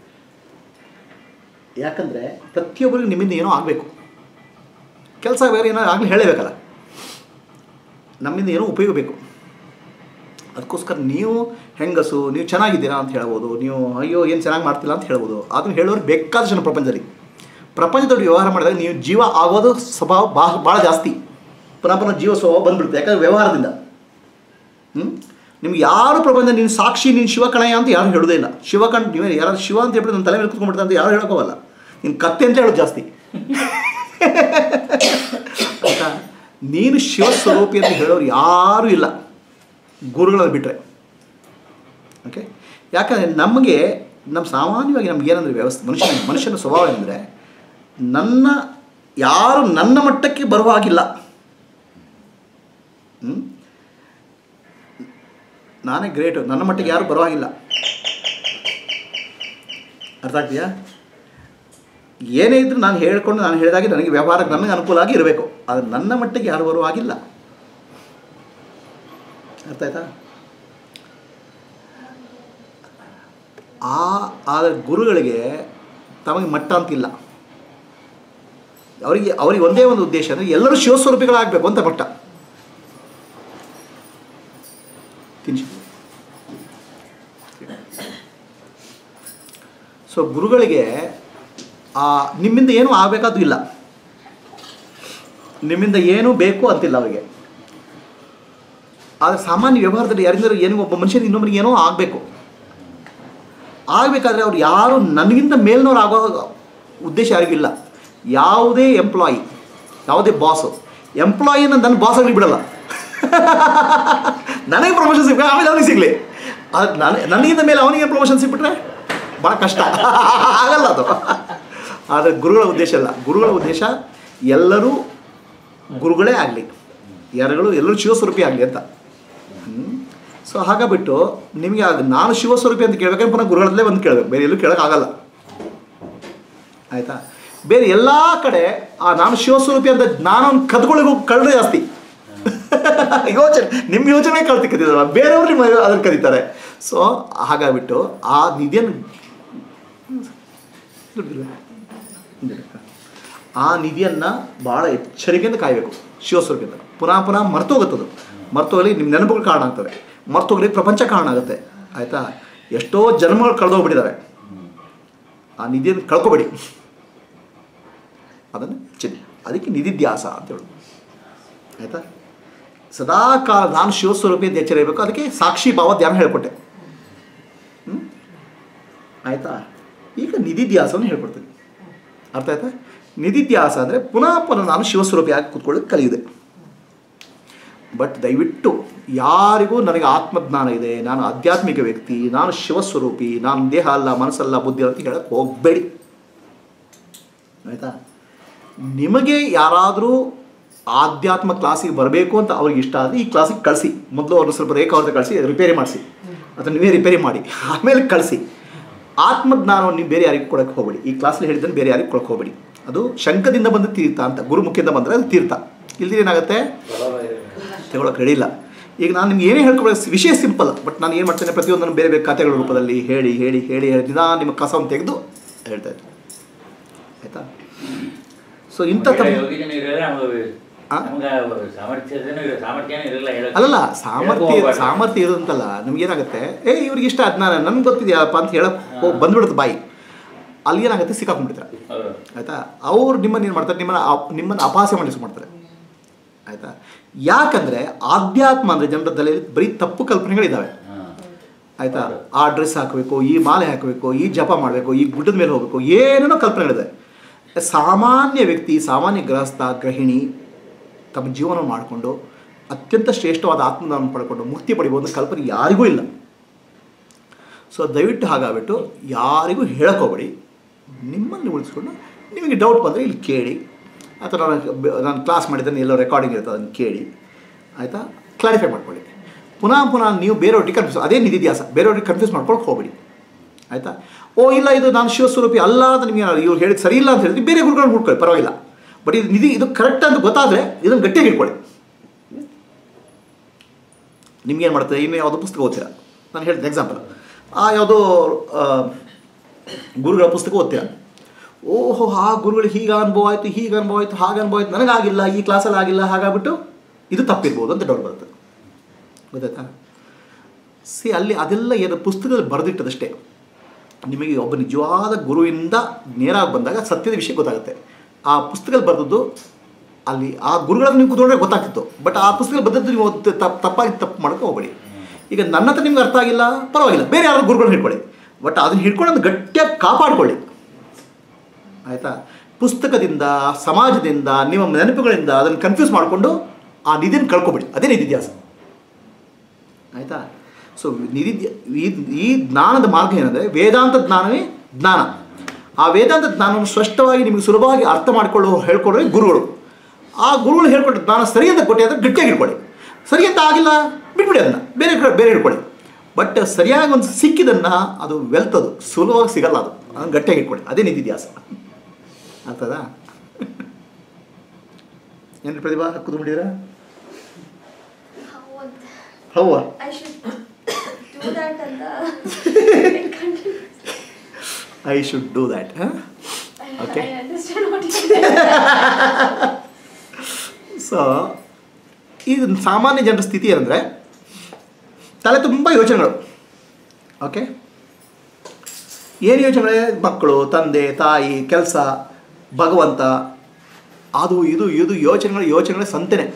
ಯಾಕಂದರೆ ಪ್ರತಿಯೊಬ್ಬರಿಗೂ ನಿಮ್ಮಿಂದ ಏನೋ ಆಗಬೇಕು ಕೆಲಸ ಬೇರೆ ಏನೋ ಆಗಲಿ ಹೇಳಬೇಕಲ್ಲ ನಮ್ಮಿಂದ ಏನೋ ಉಪಯೋಗ ಬೇಕು ಅದಕ್ಕೋಸ್ಕರ ನೀವು ಹೆಂಗಸು ನೀವು ಚೆನ್ನಾಗಿದ್ದೀರಾ ಅಂತ ಹೇಳ್ಬೋದು ನೀವು ಅಯ್ಯೋ ಏನು ಚೆನ್ನಾಗಿ ಮಾಡ್ತಿಲ್ಲ ಅಂತ ಹೇಳ್ಬೋದು ಅದನ್ನು ಹೇಳೋರು ಬೇಕಾದ ಜನ ಪ್ರಪಂಚದಲ್ಲಿ ಪ್ರಪಂಚದೊಳಗೆ ವ್ಯವಹಾರ ಮಾಡಿದಾಗ ನೀವು ಜೀವ ಆಗೋದು ಸ್ವಭಾವ ಬಾ ಭಾಳ ಜಾಸ್ತಿ ಪುನಃ ಪುನಃ ಜೀವ ಸ್ವಭಾವ ಬಂದ್ಬಿಡುತ್ತೆ ಯಾಕಂದ್ರೆ ವ್ಯವಹಾರದಿಂದ ಹ್ಞೂ ನಿಮ್ಗೆ ಯಾರು ಪ್ರಪಂಚ ನೀನು ಸಾಕ್ಷಿ ನೀನು ಶಿವಕಣಯ್ಯ ಅಂತ ಯಾರು ಹೇಳೋದೇ ಇಲ್ಲ ಶಿವಕಣ ನೀವು ಯಾರು ಶಿವ ಅಂತ ಹೇಳ್ಬಿಟ್ಟು ನನ್ನ ತಲೆ ಮೇಲೆ ಕುತ್ಕೊಂಡ್ಬಿಡ್ತಾರೆ ಅಂತ ಯಾರು ಹೇಳೋಕ್ಕೋಗಲ್ಲ ನೀನು ಕತ್ತೆ ಅಂತ ಹೇಳೋದು ಜಾಸ್ತಿ ಆಯ್ತಾ ನೀನು ಶಿವ ಸ್ವರೂಪಿ ಅಂತ ಹೇಳೋರು ಯಾರೂ ಇಲ್ಲ ಗುರುಗಳನ್ನು ಬಿಟ್ಟರೆ ಓಕೆ ಯಾಕಂದರೆ ನಮಗೆ ನಮ್ಮ ಸಾಮಾನ್ಯವಾಗಿ ನಮ್ಗೆ ಏನಂದರೆ ವ್ಯವಸ್ಥೆ ಮನುಷ್ಯನ ಮನುಷ್ಯನ ಸ್ವಭಾವ ಏನಂದರೆ ನನ್ನ ಯಾರು ನನ್ನ ಮಟ್ಟಕ್ಕೆ ಬರುವ ಹಾಗಿಲ್ಲ ಹ್ಮ್? ನಾನೇ ಗ್ರೇಟು ನನ್ನ ಮಟ್ಟಿಗೆ ಯಾರು ಬರೋ ಹಾಗಿಲ್ಲ ಅರ್ಥ ಆಗ್ತೀಯಾ ಏನೇ ಇದ್ರೂ ನಾನು ಹೇಳ್ಕೊಂಡು ನಾನು ಹೇಳಿದಾಗೆ ನನಗೆ ವ್ಯವಹಾರಕ್ಕೆ ನನಗೆ ಅನುಕೂಲ ಆಗಿ ಇರಬೇಕು ಆದರೆ ನನ್ನ ಮಟ್ಟಿಗೆ ಯಾರು ಬರುವ ಹಾಗಿಲ್ಲ ಅರ್ಥ ಆಯ್ತಾ ಆ ಆದರೆ ಗುರುಗಳಿಗೆ ತಮಗೆ ಮಟ್ಟ ಅಂತಿಲ್ಲ ಅವರಿಗೆ ಅವರಿಗೆ ಒಂದೇ ಒಂದು ಉದ್ದೇಶ ಅಂದರೆ ಎಲ್ಲರೂ ಶಿವಸ್ವರೂಪಿಗಳಾಗಬೇಕು ಅಂತ ಮಟ್ಟ ತಿನ್ಸಿ ಸೊ ಗುರುಗಳಿಗೆ ಆ ನಿಮ್ಮಿಂದ ಏನೂ ಆಗಬೇಕಾದ್ದು ಇಲ್ಲ ನಿಮ್ಮಿಂದ ಏನೂ ಬೇಕು ಅಂತಿಲ್ಲ ಅವರಿಗೆ ಆದರೆ ಸಾಮಾನ್ಯ ವ್ಯವಹಾರದಲ್ಲಿ ಯಾರಿಂದಾರು ಏನು ಒಬ್ಬ ಮನುಷ್ಯನಿಗೆ ಇನ್ನೊಬ್ಬರಿಗೆ ಏನೋ ಆಗಬೇಕು ಆಗಬೇಕಾದ್ರೆ ಅವ್ರು ಯಾರು ನನಗಿಂತ ಮೇಲ್ನವ್ರು ಆಗೋ ಉದ್ದೇಶ ಯಾರಿಗಿಲ್ಲ ಯಾವುದೇ ಎಂಪ್ಲಾಯಿ ಯಾವುದೇ ಬಾಸು ಎಂಪ್ಲಾಯಿನ ನನ್ನ ಬಾಸ್ ಆಗಲಿ ಬಿಡಲ್ಲ ನನಗೆ ಪ್ರಮೋಷನ್ ಸಿಗ್ಬೇಕು ಆಮೇಲೆ ಅವನಿಗೆ ಸಿಗಲಿ ಅದು ನನ್ನ ನನಗಿಂತ ಮೇಲೆ ಅವನಿಗೆ ಪ್ರಮೋಷನ್ ಸಿಕ್ಬಿಟ್ರೆ ಭಾಳ ಕಷ್ಟ ಆಗಲ್ಲ ಅದು ಆದರೆ ಗುರುಗಳ ಉದ್ದೇಶ ಅಲ್ಲ ಗುರುಗಳ ಉದ್ದೇಶ ಎಲ್ಲರೂ ಗುರುಗಳೇ ಆಗಲಿ ಯಾರುಗಳು ಎಲ್ಲರೂ ಶಿವಸ್ವರೂಪಿ ಆಗಲಿ ಅಂತ ಸೊ ಹಾಗಾಗ್ಬಿಟ್ಟು ನಿಮಗೆ ಆಗ ನಾನು ಶಿವಸ್ವರೂಪಿ ಅಂತ ಕೇಳ್ಬೇಕಂದ್ರೆ ಪುನಃ ಗುರುಗಳಲ್ಲೇ ಬಂದು ಕೇಳಬೇಕು ಬೇರೆ ಎಲ್ಲೂ ಕೇಳೋಕ್ಕಾಗಲ್ಲ ಆಯಿತಾ ಬೇರೆ ಎಲ್ಲ ಕಡೆ ಆ ನಾನು ಶಿವಸ್ವರೂಪಿ ಅಂತ ಜ್ಞಾನವನ್ನು ಕದ್ಕೊಳ್ಳಿಗೆ ಹೋಗಿ ಕಳೆದ್ರೆ ಜಾಸ್ತಿ ಯೋಚನೆ ನಿಮ್ಮ ಯೋಚನೆ ಕಳ್ತಿ ಕತ್ತಿದಾರ ಬೇರೆಯವ್ರು ನಿಮ್ಮ ಅದನ್ನು ಕರೀತಾರೆ ಸೊ ಹಾಗಾಗ್ಬಿಟ್ಟು ಆ ನಿಧಿಯನ್ನು ಆ ನಿಧಿಯನ್ನು ಭಾಳ ಎಚ್ಚರಿಕೆಯಿಂದ ಕಾಯಬೇಕು ಶಿವಸ್ವರೂಪಿಂದ ಪುನಃ ಪುನಃ ಮರ್ತೋಗುತ್ತದು ಮರ್ತೋಗಲಿ ನಿಮ್ಮ ನೆನಪುಗಳು ಕಾರಣ ಆಗ್ತವೆ ಮರ್ತೋಗಲಿ ಪ್ರಪಂಚ ಕಾರಣ ಆಗುತ್ತೆ ಆಯಿತಾ ಎಷ್ಟೋ ಜನ್ಮಗಳು ಕಳೆದೋಗ್ಬಿಟ್ಟಿದ್ದಾವೆ ಆ ನಿಧಿಯನ್ನು ಕಳ್ಕೊಬೇಡಿ ಅದನ್ನು ಚಿನ್ ಅದಕ್ಕೆ ನಿಧಿಧ್ಯಾಸ ಅಂತ ಹೇಳೋದು ಆಯಿತಾ ಸದಾ ಕಾಲ ನಾನು ಶಿವಸ್ವರೂಪಿ ಅಂತ ಎಚ್ಚರ ಇರಬೇಕು ಅದಕ್ಕೆ ಸಾಕ್ಷಿ ಭಾವ ಧ್ಯಾನ ಹೇಳ್ಕೊಟ್ಟೆ ಹ್ಮ್? ಆಯಿತಾ ಈಗ ನಿಧಿಧ್ಯಾಸವನ್ನು ಹೇಳ್ಕೊಡ್ತೀನಿ ಅರ್ಥ ಆಯ್ತಾ ನಿಧಿಧ್ಯಾಸ ಅಂದರೆ ಪುನಃ ಪುನಃ ನಾನು ಶಿವಸ್ವರೂಪಿ ಆಗಿ ಕೂತ್ಕೊಳ್ಳೋದು ಕಲಿಯುದೆ ಬಟ್ ದಯವಿಟ್ಟು ಯಾರಿಗೂ ನನಗೆ ಆತ್ಮಜ್ಞಾನ ಇದೆ ನಾನು ಆಧ್ಯಾತ್ಮಿಕ ವ್ಯಕ್ತಿ ನಾನು ಶಿವಸ್ವರೂಪಿ ನಾನು ದೇಹ ಅಲ್ಲ ಮನಸ್ಸಲ್ಲ ಬುದ್ಧಿ ಅಲ್ಲ ಅಂತ ಹೇಳಕ್ಕೆ ಹೋಗಬೇಡಿ ಆಯಿತಾ ನಿಮಗೆ ಯಾರಾದರೂ ಆಧ್ಯಾತ್ಮ ಕ್ಲಾಸಿಗೆ ಬರಬೇಕು ಅಂತ ಅವ್ರಿಗೆ ಇಷ್ಟ ಆದರೆ ಈ ಕ್ಲಾಸಿಗೆ ಕಳಿಸಿ ಮೊದಲು ಅವ್ರನ್ನ ಸ್ವಲ್ಪ ರೇಖಾ ಅವ್ರನ್ನ ಕಳಿಸಿ ರಿಪೇರಿ ಮಾಡಿಸಿ ಅಥವಾ ನೀವೇ ರಿಪೇರಿ ಮಾಡಿ ಆಮೇಲೆ ಕಳಿಸಿ ಆತ್ಮಜ್ಞಾನವನ್ನು ನೀವು ಬೇರೆ ಯಾರಿಗೂ ಕೊಡೋಕ್ಕೆ ಹೋಗಬೇಡಿ ಈ ಕ್ಲಾಸಲ್ಲಿ ಹೇಳಿದ್ದನ್ನು ಬೇರೆ ಯಾರಿಗೂ ಕೊಡೋಕ್ಕೆ ಹೋಗಬೇಡಿ ಅದು ಶಂಕದಿಂದ ಬಂದ ತೀರ್ಥ ಅಂತ ಗುರುಮುಖದಿಂದ ಬಂದರೆ ಅದು ತೀರ್ಥ ಇಲ್ದಿರ ಏನಾಗುತ್ತೆ ತಗೊಳಕ್ಕೆ ರೆಡಿ ಇಲ್ಲ ಈಗ ನಾನು ನಿಮ್ಗೆ ಏನೇ ಹೇಳ್ಕೊಬೇಕು ವಿಷಯ ಸಿಂಪಲ್ ಬಟ್ ನಾನು ಏನು ಮಾಡ್ತೇನೆ ಪ್ರತಿಯೊಂದನ್ನು ಬೇರೆ ಬೇರೆ ಕಥೆಗಳ ರೂಪದಲ್ಲಿ ಹೇಳಿ ಹೇಳಿ ಹೇಳಿ ಹೇಳಿ ದಿನ ನಿಮ್ಮ ಕಸವನ್ನು ತೆಗೆದು ಹೇಳ್ತಾ ಇದ್ದೆ ಆಯಿತಾ ಸೊ ಇಂಥ ತಮ್ಮ ಯೋಗಿ ಜನ ಇರಲ್ಲ ನಮ್ಗೆ ಆ? ನಮ್ಗೆ ಸಾಮರ್ಥ್ಯನೂ ಇರ ಸಾಮರ್ಥ್ಯನೂ ಇರಲ್ಲ ಹೇಳಕ್ಕೆ. ಅಲ್ಲಲ್ಲ ಹೇಳಕ್ಕೂ ಸಾಮರ್ಥ್ಯ ಹೋಗ್ಬೇಡ. ಸಾಮರ್ಥ್ಯ ಇರೋದಂತಲ್ಲ ನಮ್ಗೇನಾಗುತ್ತೆ ಏ ಇವ್ರಿಗೆ ಇಷ್ಟ ಅದ್ನ ನನ್ಗೆ ಗೊತ್ತಿದೆಯಪ್ಪ ಅಂತ ಹೇಳಕ್ ಹೋಗಿ ಬಂದ್ಬಿಡುತ್ತೆ ಬಾಯಿ ಅಲ್ಲಿ ಏನಾಗುತ್ತೆ ಸಿಕ್ಕಾಕೊಂಡ್ಬಿಡ್ತಾರೆ ಹೌದು. ಆಯಿತಾ ಅವ್ರು ನಿಮ್ಮನ್ನು ಏನು ಮಾಡ್ತಾರೆ ನಿಮ್ಮನ್ನು ಅಪ್- ನಿಮ್ಮನ್ನು ಅಪಹಾಸ್ಯ ಮಾಡಿಸ್ ಮಾಡ್ತಾರೆ ಆಯಿತಾ ಯಾಕಂದರೆ ಆಧ್ಯಾತ್ಮ ಅಂದರೆ ಜನರ ತಲೆಯಲ್ಲಿ ಬರೀ ತಪ್ಪು ಕಲ್ಪನೆಗಳಿದ್ದಾವೆ ಹಾ. ಆಯಿತಾ ಆ ಡ್ರೆಸ್ ಹಾಕಬೇಕು ಈ ಮಾಲೆ ಹಾಕಬೇಕು ಈ ಜಪ ಮಾಡಬೇಕು ಈ ಗುಡ್ಡದ ಮೇಲೆ ಹೋಗಬೇಕು ಏನೇನೋ ಕಲ್ಪನೆಗಳಿದೆ ಸಾಮಾನ್ಯ ವ್ಯಕ್ತಿ ಸಾಮಾನ್ಯ ಗೃಹಸ್ಥ ಗೃಹಿಣಿ ತಮ್ಮ ಜೀವನ ಮಾಡಿಕೊಂಡು ಅತ್ಯಂತ ಶ್ರೇಷ್ಠವಾದ ಆತ್ಮದಾನ ಪಡ್ಕೊಂಡು ಮುಕ್ತಿ ಪಡಿಬೋದು ಅನ್ನೋ ಕಲ್ಪನೆ ಯಾರಿಗೂ ಇಲ್ಲ ಸೊ ದಯವಿಟ್ಟು ಹಾಗಾಗ್ಬಿಟ್ಟು ಯಾರಿಗೂ ಹೇಳೋಕ್ಕೋಗ್ಬೇಡಿ ನಿಮ್ಮಲ್ಲಿ ಉಳಿಸ್ಕೊಂಡು ನಿಮಗೆ ಡೌಟ್ ಬಂದರೆ ಇಲ್ಲಿ ಕೇಳಿ ಅಥವಾ ನಾನು ಬ- ನಾನು ಕ್ಲಾಸ್ ಮಾಡಿದ್ದನ್ನು ಎಲ್ಲೋ ರೆಕಾರ್ಡಿಂಗ್ ಇರುತ್ತೆ ಅದನ್ನು ಕೇಳಿ ಆಯಿತಾ ಕ್ಲಾರಿಫೈ ಮಾಡ್ಕೊಳ್ಳಿ ಪುನಃ ಪುನಃ ನೀವು ಬೇರೆಯವ್ರಿಗೆ ಕನ್ಫ್ಯೂಸ್ ಅದೇ ನಿಧಿಧ್ಯಾಸ ಬೇರೆಯವ್ರಿಗೆ ಕನ್ಫ್ಯೂಸ್ ಮಾಡ್ಕೊಳಕ್ಕೆ ಹೋಗ್ಬೇಡಿ ಆಯಿತಾ ಓ ಇಲ್ಲ ಇದು ನಾನು ಶಿವಸ್ವರೂಪಿ ಅಲ್ಲ ಅಂತ ನಿಮಗೆ ಇವ್ರು ಹೇಳಿದ ಸರಿ ಇಲ್ಲ ಅಂತ ಹೇಳಿದ್ರೆ ಬೇರೆ ಗುರುಗಳನ್ನ ಹುಡ್ಕೊಳ್ಳಿ ಪರವಾಗಿಲ್ಲ ಬಟ್ ಇದು ನಿಧಿ ಇದು ಕರೆಕ್ಟ್ ಅಂತ ಗೊತ್ತಾದರೆ ಇದನ್ನು ಗಟ್ಟಿಯಾಗಿ ಇಟ್ಕೊಳ್ಳಿ ನಿಮ್ಗೇನು ಮಾಡ್ತದೆ ಇನ್ನು ಯಾವುದೋ ಪುಸ್ತಕ ಓದ್ತೀರಾ ನಾನು ಹೇಳ್ತೀನಿ ಎಕ್ಸಾಂಪಲ್ ಆ ಯಾವುದೋ ಆ, ಗುರುಗಳ ಪುಸ್ತಕ ಓದ್ತೀರಾ ಓಹೋ ಆ ಗುರುಗಳಿಗೆ ಹೀಗೆ ಅನುಭವ ಆಯಿತು ಹೀಗೆ ಅನುಭವ ಆಯಿತು ಹಾಗೆ ಅನುಭವ ಆಯಿತು ನನಗಾಗಿಲ್ಲ ಈ ಕ್ಲಾಸಲ್ಲಿ ಆಗಿಲ್ಲ ಹಾಗಾಗ್ಬಿಟ್ಟು ಇದು ತಪ್ಪಿರ್ಬೋದು ಅಂತ ಡೌಟ್ ಬರುತ್ತೆ ಗೊತ್ತಾಯ್ತಾ ಸಿ ಅಲ್ಲಿ ಅದೆಲ್ಲ ಏನು ಪುಸ್ತಕದಲ್ಲಿ ಬರೆದಿಟ್ಟದಷ್ಟೇ ನಿಮಗೆ ಒಬ್ಬ ನಿಜವಾದ ಗುರುವಿಂದ ನೇರಾಗಿ ಬಂದಾಗ ಸತ್ಯದ ವಿಷಯ ಗೊತ್ತಾಗುತ್ತೆ ಆ ಪುಸ್ತಕದಲ್ಲಿ ಬರೆದದ್ದು ಅಲ್ಲಿ ಆ ಗುರುಗಳನ್ನು ನೀವು ಕೂತ್ಕೊಂಡ್ರೆ ಗೊತ್ತಾಗ್ತಿತ್ತು ಬಟ್ ಆ ಪುಸ್ತಕದಲ್ಲಿ ಬರೆದದ್ದು ನೀವು ತಪ್ಪು ತಪ್ಪಾಗಿ ತಪ್ಪು ಮಾಡೋಕ್ಕೆ ಹೋಗಬೇಡಿ ಈಗ ನನ್ನ ಹತ್ರ ನಿಮ್ಗೆ ಅರ್ಥ ಆಗಿಲ್ಲ ಪರವಾಗಿಲ್ಲ ಬೇರೆ ಯಾರು ಗುರುಗಳನ್ನ ಹಿಡ್ಕೊಳ್ಳಿ ಬಟ್ ಅದನ್ನು ಹಿಡ್ಕೊಂಡು ಅದನ್ನ ಗಟ್ಟಿಯಾಗಿ ಕಾಪಾಡ್ಕೊಳ್ಳಿ ಆಯಿತಾ ಪುಸ್ತಕದಿಂದ ಸಮಾಜದಿಂದ ನಿಮ್ಮ ನೆನಪುಗಳಿಂದ ಅದನ್ನು ಕನ್ಫ್ಯೂಸ್ ಮಾಡಿಕೊಂಡು ಆ ನಿಧಿನ ಕಳ್ಕೊಬೇಡಿ ಅದೇ ನಿಧಿಧ್ಯಾಸ ಆಯಿತಾ ಸೊ ನಿಧಿಧ್ಯ ಈ ಈ ಜ್ಞಾನದ ಮಾರ್ಗ ಏನಂದರೆ ವೇದಾಂತ ಜ್ಞಾನವೇ ಜ್ಞಾನ ಆ ವೇದಾಂತ ಜ್ಞಾನವನ್ನು ಸ್ಪಷ್ಟವಾಗಿ ನಿಮಗೆ ಸುಲಭವಾಗಿ ಅರ್ಥ ಮಾಡಿಕೊಳ್ಳೋ ಹೇಳ್ಕೊಡೋರೆ ಗುರುಗಳು ಆ ಗುರುಗಳು ಹೇಳ್ಕೊಟ್ಟ ಜ್ಞಾನ ಸರಿ ಅಂತ ಕೊಟ್ಟೆ ಅಂದರೆ ಗಟ್ಟಿಯಾಗಿ ಇಟ್ಕೊಳ್ಳಿ ಸರಿ ಅಂತ ಆಗಿಲ್ಲ ಬಿಟ್ಬಿಡಿ ಅದನ್ನು ಬೇರೆ ಕಡೆ ಬೇರೆ ಇಟ್ಕೊಳ್ಳಿ ಬಟ್ ಸರಿಯಾಗಿ ಒಂದು ಸಿಕ್ಕಿದ್ದನ್ನು ಅದು ವೆಲ್ತ್ ಅದು ಸುಲಭವಾಗಿ ಸಿಗಲ್ಲ ಅದು ಅದನ್ನು ಗಟ್ಟಿಯಾಗಿ ಇಟ್ಕೊಳ್ಳಿ ಅದೇ ನಿಧಿಧ್ಯಾಸ ಆಗ್ತದಾ ಏನು ಪ್ರತಿಭಾ ಕೂತ್ಬಿಟ್ಟಿದ್ದೀರಾ ಹೌವ I should do that and I should do that Okay. I understand what you mean. So ಇದು ಸಾಮಾನ್ಯ ಜನರ ಸ್ಥಿತಿ ಏನಂದರೆ ತಲೆ ತುಂಬ ಯೋಚನೆಗಳು ಓಕೆ ಏನು ಯೋಚನೆಗಳೇ ಮಕ್ಕಳು ತಂದೆ ತಾಯಿ ಕೆಲಸ ಭಗವಂತ ಅದು ಇದು ಇದು ಯೋಚನೆಗಳು ಯೋಚನೆಗಳ ಸಂತೆನೆ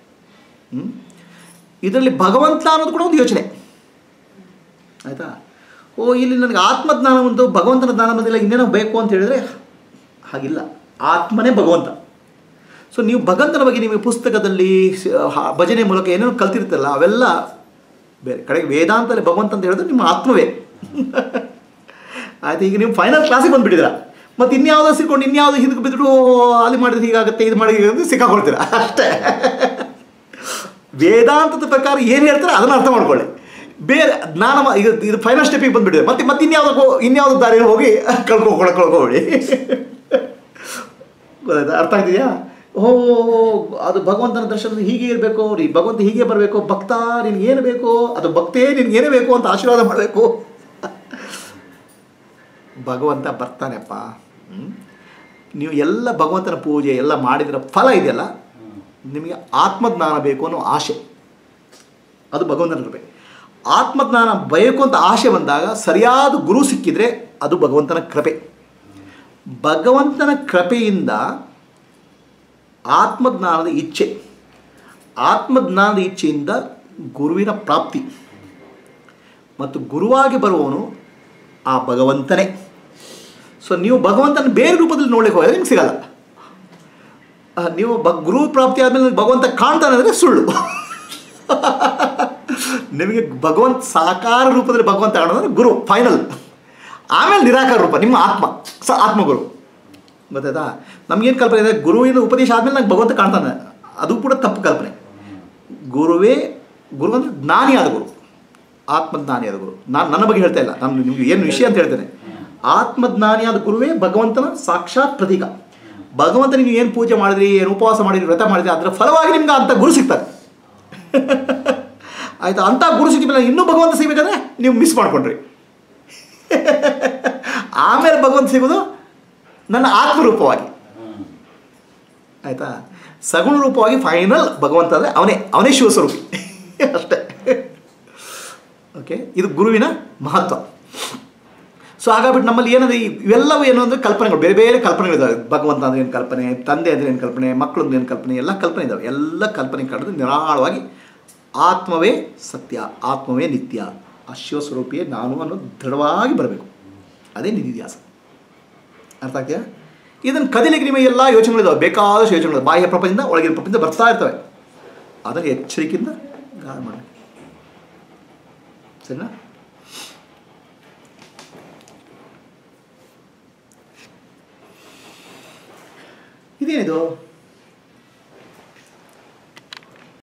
ಇದರಲ್ಲಿ ಭಗವಂತ ಅನ್ನೋದು ಕೂಡ ಒಂದು ಯೋಚನೆ ಆಯಿತಾ ಓ ಇಲ್ಲಿ ನನಗೆ ಆತ್ಮಜ್ಞಾನ ಬಂತು ಭಗವಂತನ ಜ್ಞಾನ ಬಂದಿಲ್ಲ ಇನ್ನೇನೋ ಬೇಕು ಅಂತ ಹೇಳಿದ್ರೆ ಹಾಗಿಲ್ಲ ಆತ್ಮನೇ ಭಗವಂತ ಸೊ ನೀವು ಭಗವಂತನ ಬಗ್ಗೆ ನಿಮಗೆ ಪುಸ್ತಕದಲ್ಲಿ ಸ- ಹ- ಭಜನೆ ಮೂಲಕ ಏನೇನು ಕಲ್ತಿರ್ತಾರಲ್ಲ ಅವೆಲ್ಲ ಬೇರೆ ಕಡೆಗೆ ವೇದಾಂತದಲ್ಲಿ ಭಗವಂತ ಅಂತ ಹೇಳಿದ್ರೆ ನಿಮ್ಮ ಆತ್ಮವೇ ಆಯ್ತು ಈಗ ನೀವು ಫೈನಲ್ ಕ್ಲಾಸಿಗೆ ಬಂದುಬಿಟ್ಟಿದ್ದೀರ ಮತ್ತು ಇನ್ಯಾವುದೋ ಸಿಕ್ಕೊಂಡು ಇನ್ಯಾವುದೋ ಹಿಂದಕ್ಕೆ ಬಿದ್ದುಬಿಟ್ಟು ಅಲ್ಲಿ ಮಾಡಿದ್ರೆ ಹೀಗಾಗುತ್ತೆ ಇದು ಮಾಡಿ ಹೀಗಾಗುತ್ತೆ ಸಿಕ್ಕಾಕೊಳ್ತೀರ ಅಷ್ಟೇ ವೇದಾಂತದ ಪ್ರಕಾರ ಏನು ಹೇಳ್ತಾರೆ ಅದನ್ನು ಅರ್ಥ ಮಾಡ್ಕೊಳ್ಳಿ ಬೇರೆ ಜ್ಞಾನ ಮ- ಇದು ಇದು ಫೈನಲ್ ಸ್ಟೆಪಿಗೆ ಬಂದುಬಿಟ್ಟಿದೆ ಮತ್ತೆ ಮತ್ತೆ ಇನ್ಯಾವುದಕ್ಕೋ ಇನ್ಯಾವುದೋ ದಾರಿಯಲ್ಲಿ ಹೋಗಿ ಕಳ್ಕೊಕೊಳಕ್ಕೆ ಕಳ್ಕೊಬೇಡಿ ಗೊತ್ತಾಯ್ತಾ ಅರ್ಥ ಆಗ್ತಿದೆಯಾ ಓ ಅದು ಭಗವಂತನ ದರ್ಶನ ಹೀಗೆ ಇರಬೇಕು ರೀ ಭಗವಂತ ಹೀಗೆ ಬರಬೇಕು ಭಕ್ತ ನಿನ್ಗೆ ಏನು ಬೇಕು ಅದು ಭಕ್ತೇ ನಿನ್ಗೆ ಏನೇ ಬೇಕು ಅಂತ ಆಶೀರ್ವಾದ ಮಾಡಬೇಕು ಭಗವಂತ ಬರ್ತಾನೆಪ್ಪ ಹ್ಮ್? ನೀವು ಎಲ್ಲ ಭಗವಂತನ ಪೂಜೆ ಎಲ್ಲ ಮಾಡಿದ್ರ ಫಲ ಇದೆಯಲ್ಲ ನಿಮಗೆ ಆತ್ಮಜ್ಞಾನ ಬೇಕು ಅನ್ನೋ ಆಸೆ ಅದು ಭಗವಂತನ ಕೃಪೆ ಆತ್ಮಜ್ಞಾನ ಬೇಕು ಅಂತ ಆಸೆ ಬಂದಾಗ ಸರಿಯಾದ ಗುರು ಸಿಕ್ಕಿದ್ರೆ ಅದು ಭಗವಂತನ ಕೃಪೆ ಭಗವಂತನ ಕೃಪೆಯಿಂದ ಆತ್ಮಜ್ಞಾನದ ಇಚ್ಛೆ ಆತ್ಮಜ್ಞಾನದ ಇಚ್ಛೆಯಿಂದ ಗುರುವಿನ ಪ್ರಾಪ್ತಿ ಮತ್ತು ಗುರುವಾಗಿ ಬರುವವನು ಆ ಭಗವಂತನೇ ಸೊ ನೀವು ಭಗವಂತನ ಬೇರೆ ರೂಪದಲ್ಲಿ ನೋಡ್ಲಿಕ್ಕೆ ಹೋದರೆ ನಿಮ್ಗೆ ಸಿಗಲ್ಲ ಆ, ನೀವು ಬ ಗುರು ಪ್ರಾಪ್ತಿ ಆದಮೇಲೆ ಭಗವಂತ ಕಾಣ್ತಾನೆ ಅಂದರೆ ಸುಳ್ಳು ನಿಮಗೆ ಭಗವಂತ ಸಾಕಾರ ರೂಪದಲ್ಲಿ ಭಗವಂತ ಕಾಣೋದಂದ್ರೆ ಗುರು ಫೈನಲ್ ಆಮೇಲೆ ನಿರಾಕಾರ ರೂಪ ನಿಮ್ಮ ಆತ್ಮ ಸ ಆತ್ಮಗುರು ಗೊತ್ತಾಯ್ತಾ ನಮಗೇನು ಕಲ್ಪನೆ ಇದೆ ಗುರುವಿನ ಉಪದೇಶ ಆದಮೇಲೆ ನಂಗೆ ಭಗವಂತ ಕಾಣ್ತಾನೆ ಅದು ಕೂಡ ತಪ್ಪು ಕಲ್ಪನೆ ಗುರುವೇ ಗುರು ಅಂದರೆ ಜ್ಞಾನಿಯಾದ ಗುರು ಆತ್ಮಜ್ಞಾನಿಯಾದ ಗುರು ನಾನು ನನ್ನ ಬಗ್ಗೆ ಹೇಳ್ತಾ ಇಲ್ಲ ನಾನು ನಿಮ್ಗೆ ಏನು ವಿಷಯ ಅಂತ ಹೇಳ್ತೇನೆ ಆತ್ಮಜ್ಞಾನಿಯಾದ ಗುರುವೇ ಭಗವಂತನ ಸಾಕ್ಷಾತ್ ಪ್ರತೀಕ ಭಗವಂತ ನೀವು ಏನು ಪೂಜೆ ಮಾಡಿದ್ರಿ ಏನು ಉಪವಾಸ ಮಾಡಿದ್ರಿ ವ್ರತ ಮಾಡಿದ್ರಿ ಅದರ ಫಲವಾಗಿ ನಿಮ್ಗೆ ಅಂಥ ಗುರು ಸಿಗ್ತಾರೆ ಆಯಿತಾ ಅಂಥ ಗುರು ಸಿಕ್ಕಿದ ಮೇಲೆ ಇನ್ನೂ ಭಗವಂತ ಸಿಗಬೇಕಾದ್ರೆ ನೀವು ಮಿಸ್ ಮಾಡ್ಕೊಂಡ್ರಿ ಆಮೇಲೆ ಭಗವಂತ ಸಿಗೋದು ನನ್ನ ಆತ್ಮರೂಪವಾಗಿ ಹ್ಮ್. ಆಯಿತಾ ಸಗುಣ ರೂಪವಾಗಿ ಫೈನಲ್ ಭಗವಂತ ಅಂದರೆ ಅವನೇ ಅವನೇ ಶಿವಸ್ವರೂಪಿ ಅಷ್ಟೇ ಓಕೆ ಇದು ಗುರುವಿನ ಮಹತ್ವ ಸೊ ಹಾಗಾಗ್ಬಿಟ್ಟು ನಮ್ಮಲ್ಲಿ ಏನಂದ್ರೆ ಈ- ಇವೆಲ್ಲವೂ ಏನು ಅಂದರೆ ಕಲ್ಪನೆಗಳು ಬೇರೆ ಬೇರೆ ಕಲ್ಪನೆಗಳಿದ್ದಾವೆ ಭಗವಂತ ಅಂದ್ರೆ ಏನು ಕಲ್ಪನೆ ತಂದೆ ಅಂದ್ರೆ ಏನು ಕಲ್ಪನೆ ಮಕ್ಕಳಂದ್ರೆ ಏನು ಕಲ್ಪನೆ ಎಲ್ಲ ಕಲ್ಪನೆ ಇದ್ದಾವೆ ಎಲ್ಲ ಕಲ್ಪನೆ ಕಳೆದು ನಿರಾಳವಾಗಿ ಆತ್ಮವೇ ಸತ್ಯ ಆತ್ಮವೇ ನಿತ್ಯ ಆ ಶಿವಸ್ವರೂಪಿಯೇ ನಾನು ಅನ್ನೋದು ದೃಢವಾಗಿ ಬರಬೇಕು ಅದೇ ನಿಧಿಧ್ಯಾಸ ಅರ್ಥ ಆಗ್ತೀಯಾ ಇದನ್ನು ಕದಿಲಿಕ್ಕೆ ನಿಮಗೆ ಎಲ್ಲ ಯೋಚನೆಗಳಿದಾವೆ ಬೇಕಾದಷ್ಟು ಯೋಚನೆಗಳು ಬಾಹ್ಯ ಪ್ರಪಂಚದಿಂದ ಒಳಗಿನ ಪ್ರಪಂಚ ಬರ್ತಾ ಇರ್ತವೆ ಅದನ್ನು ಎಚ್ಚರಿಕೆಯಿಂದ ಗಾಢ ಮಾಡಿ ಸರಿನಾ ಇದೇನಿದು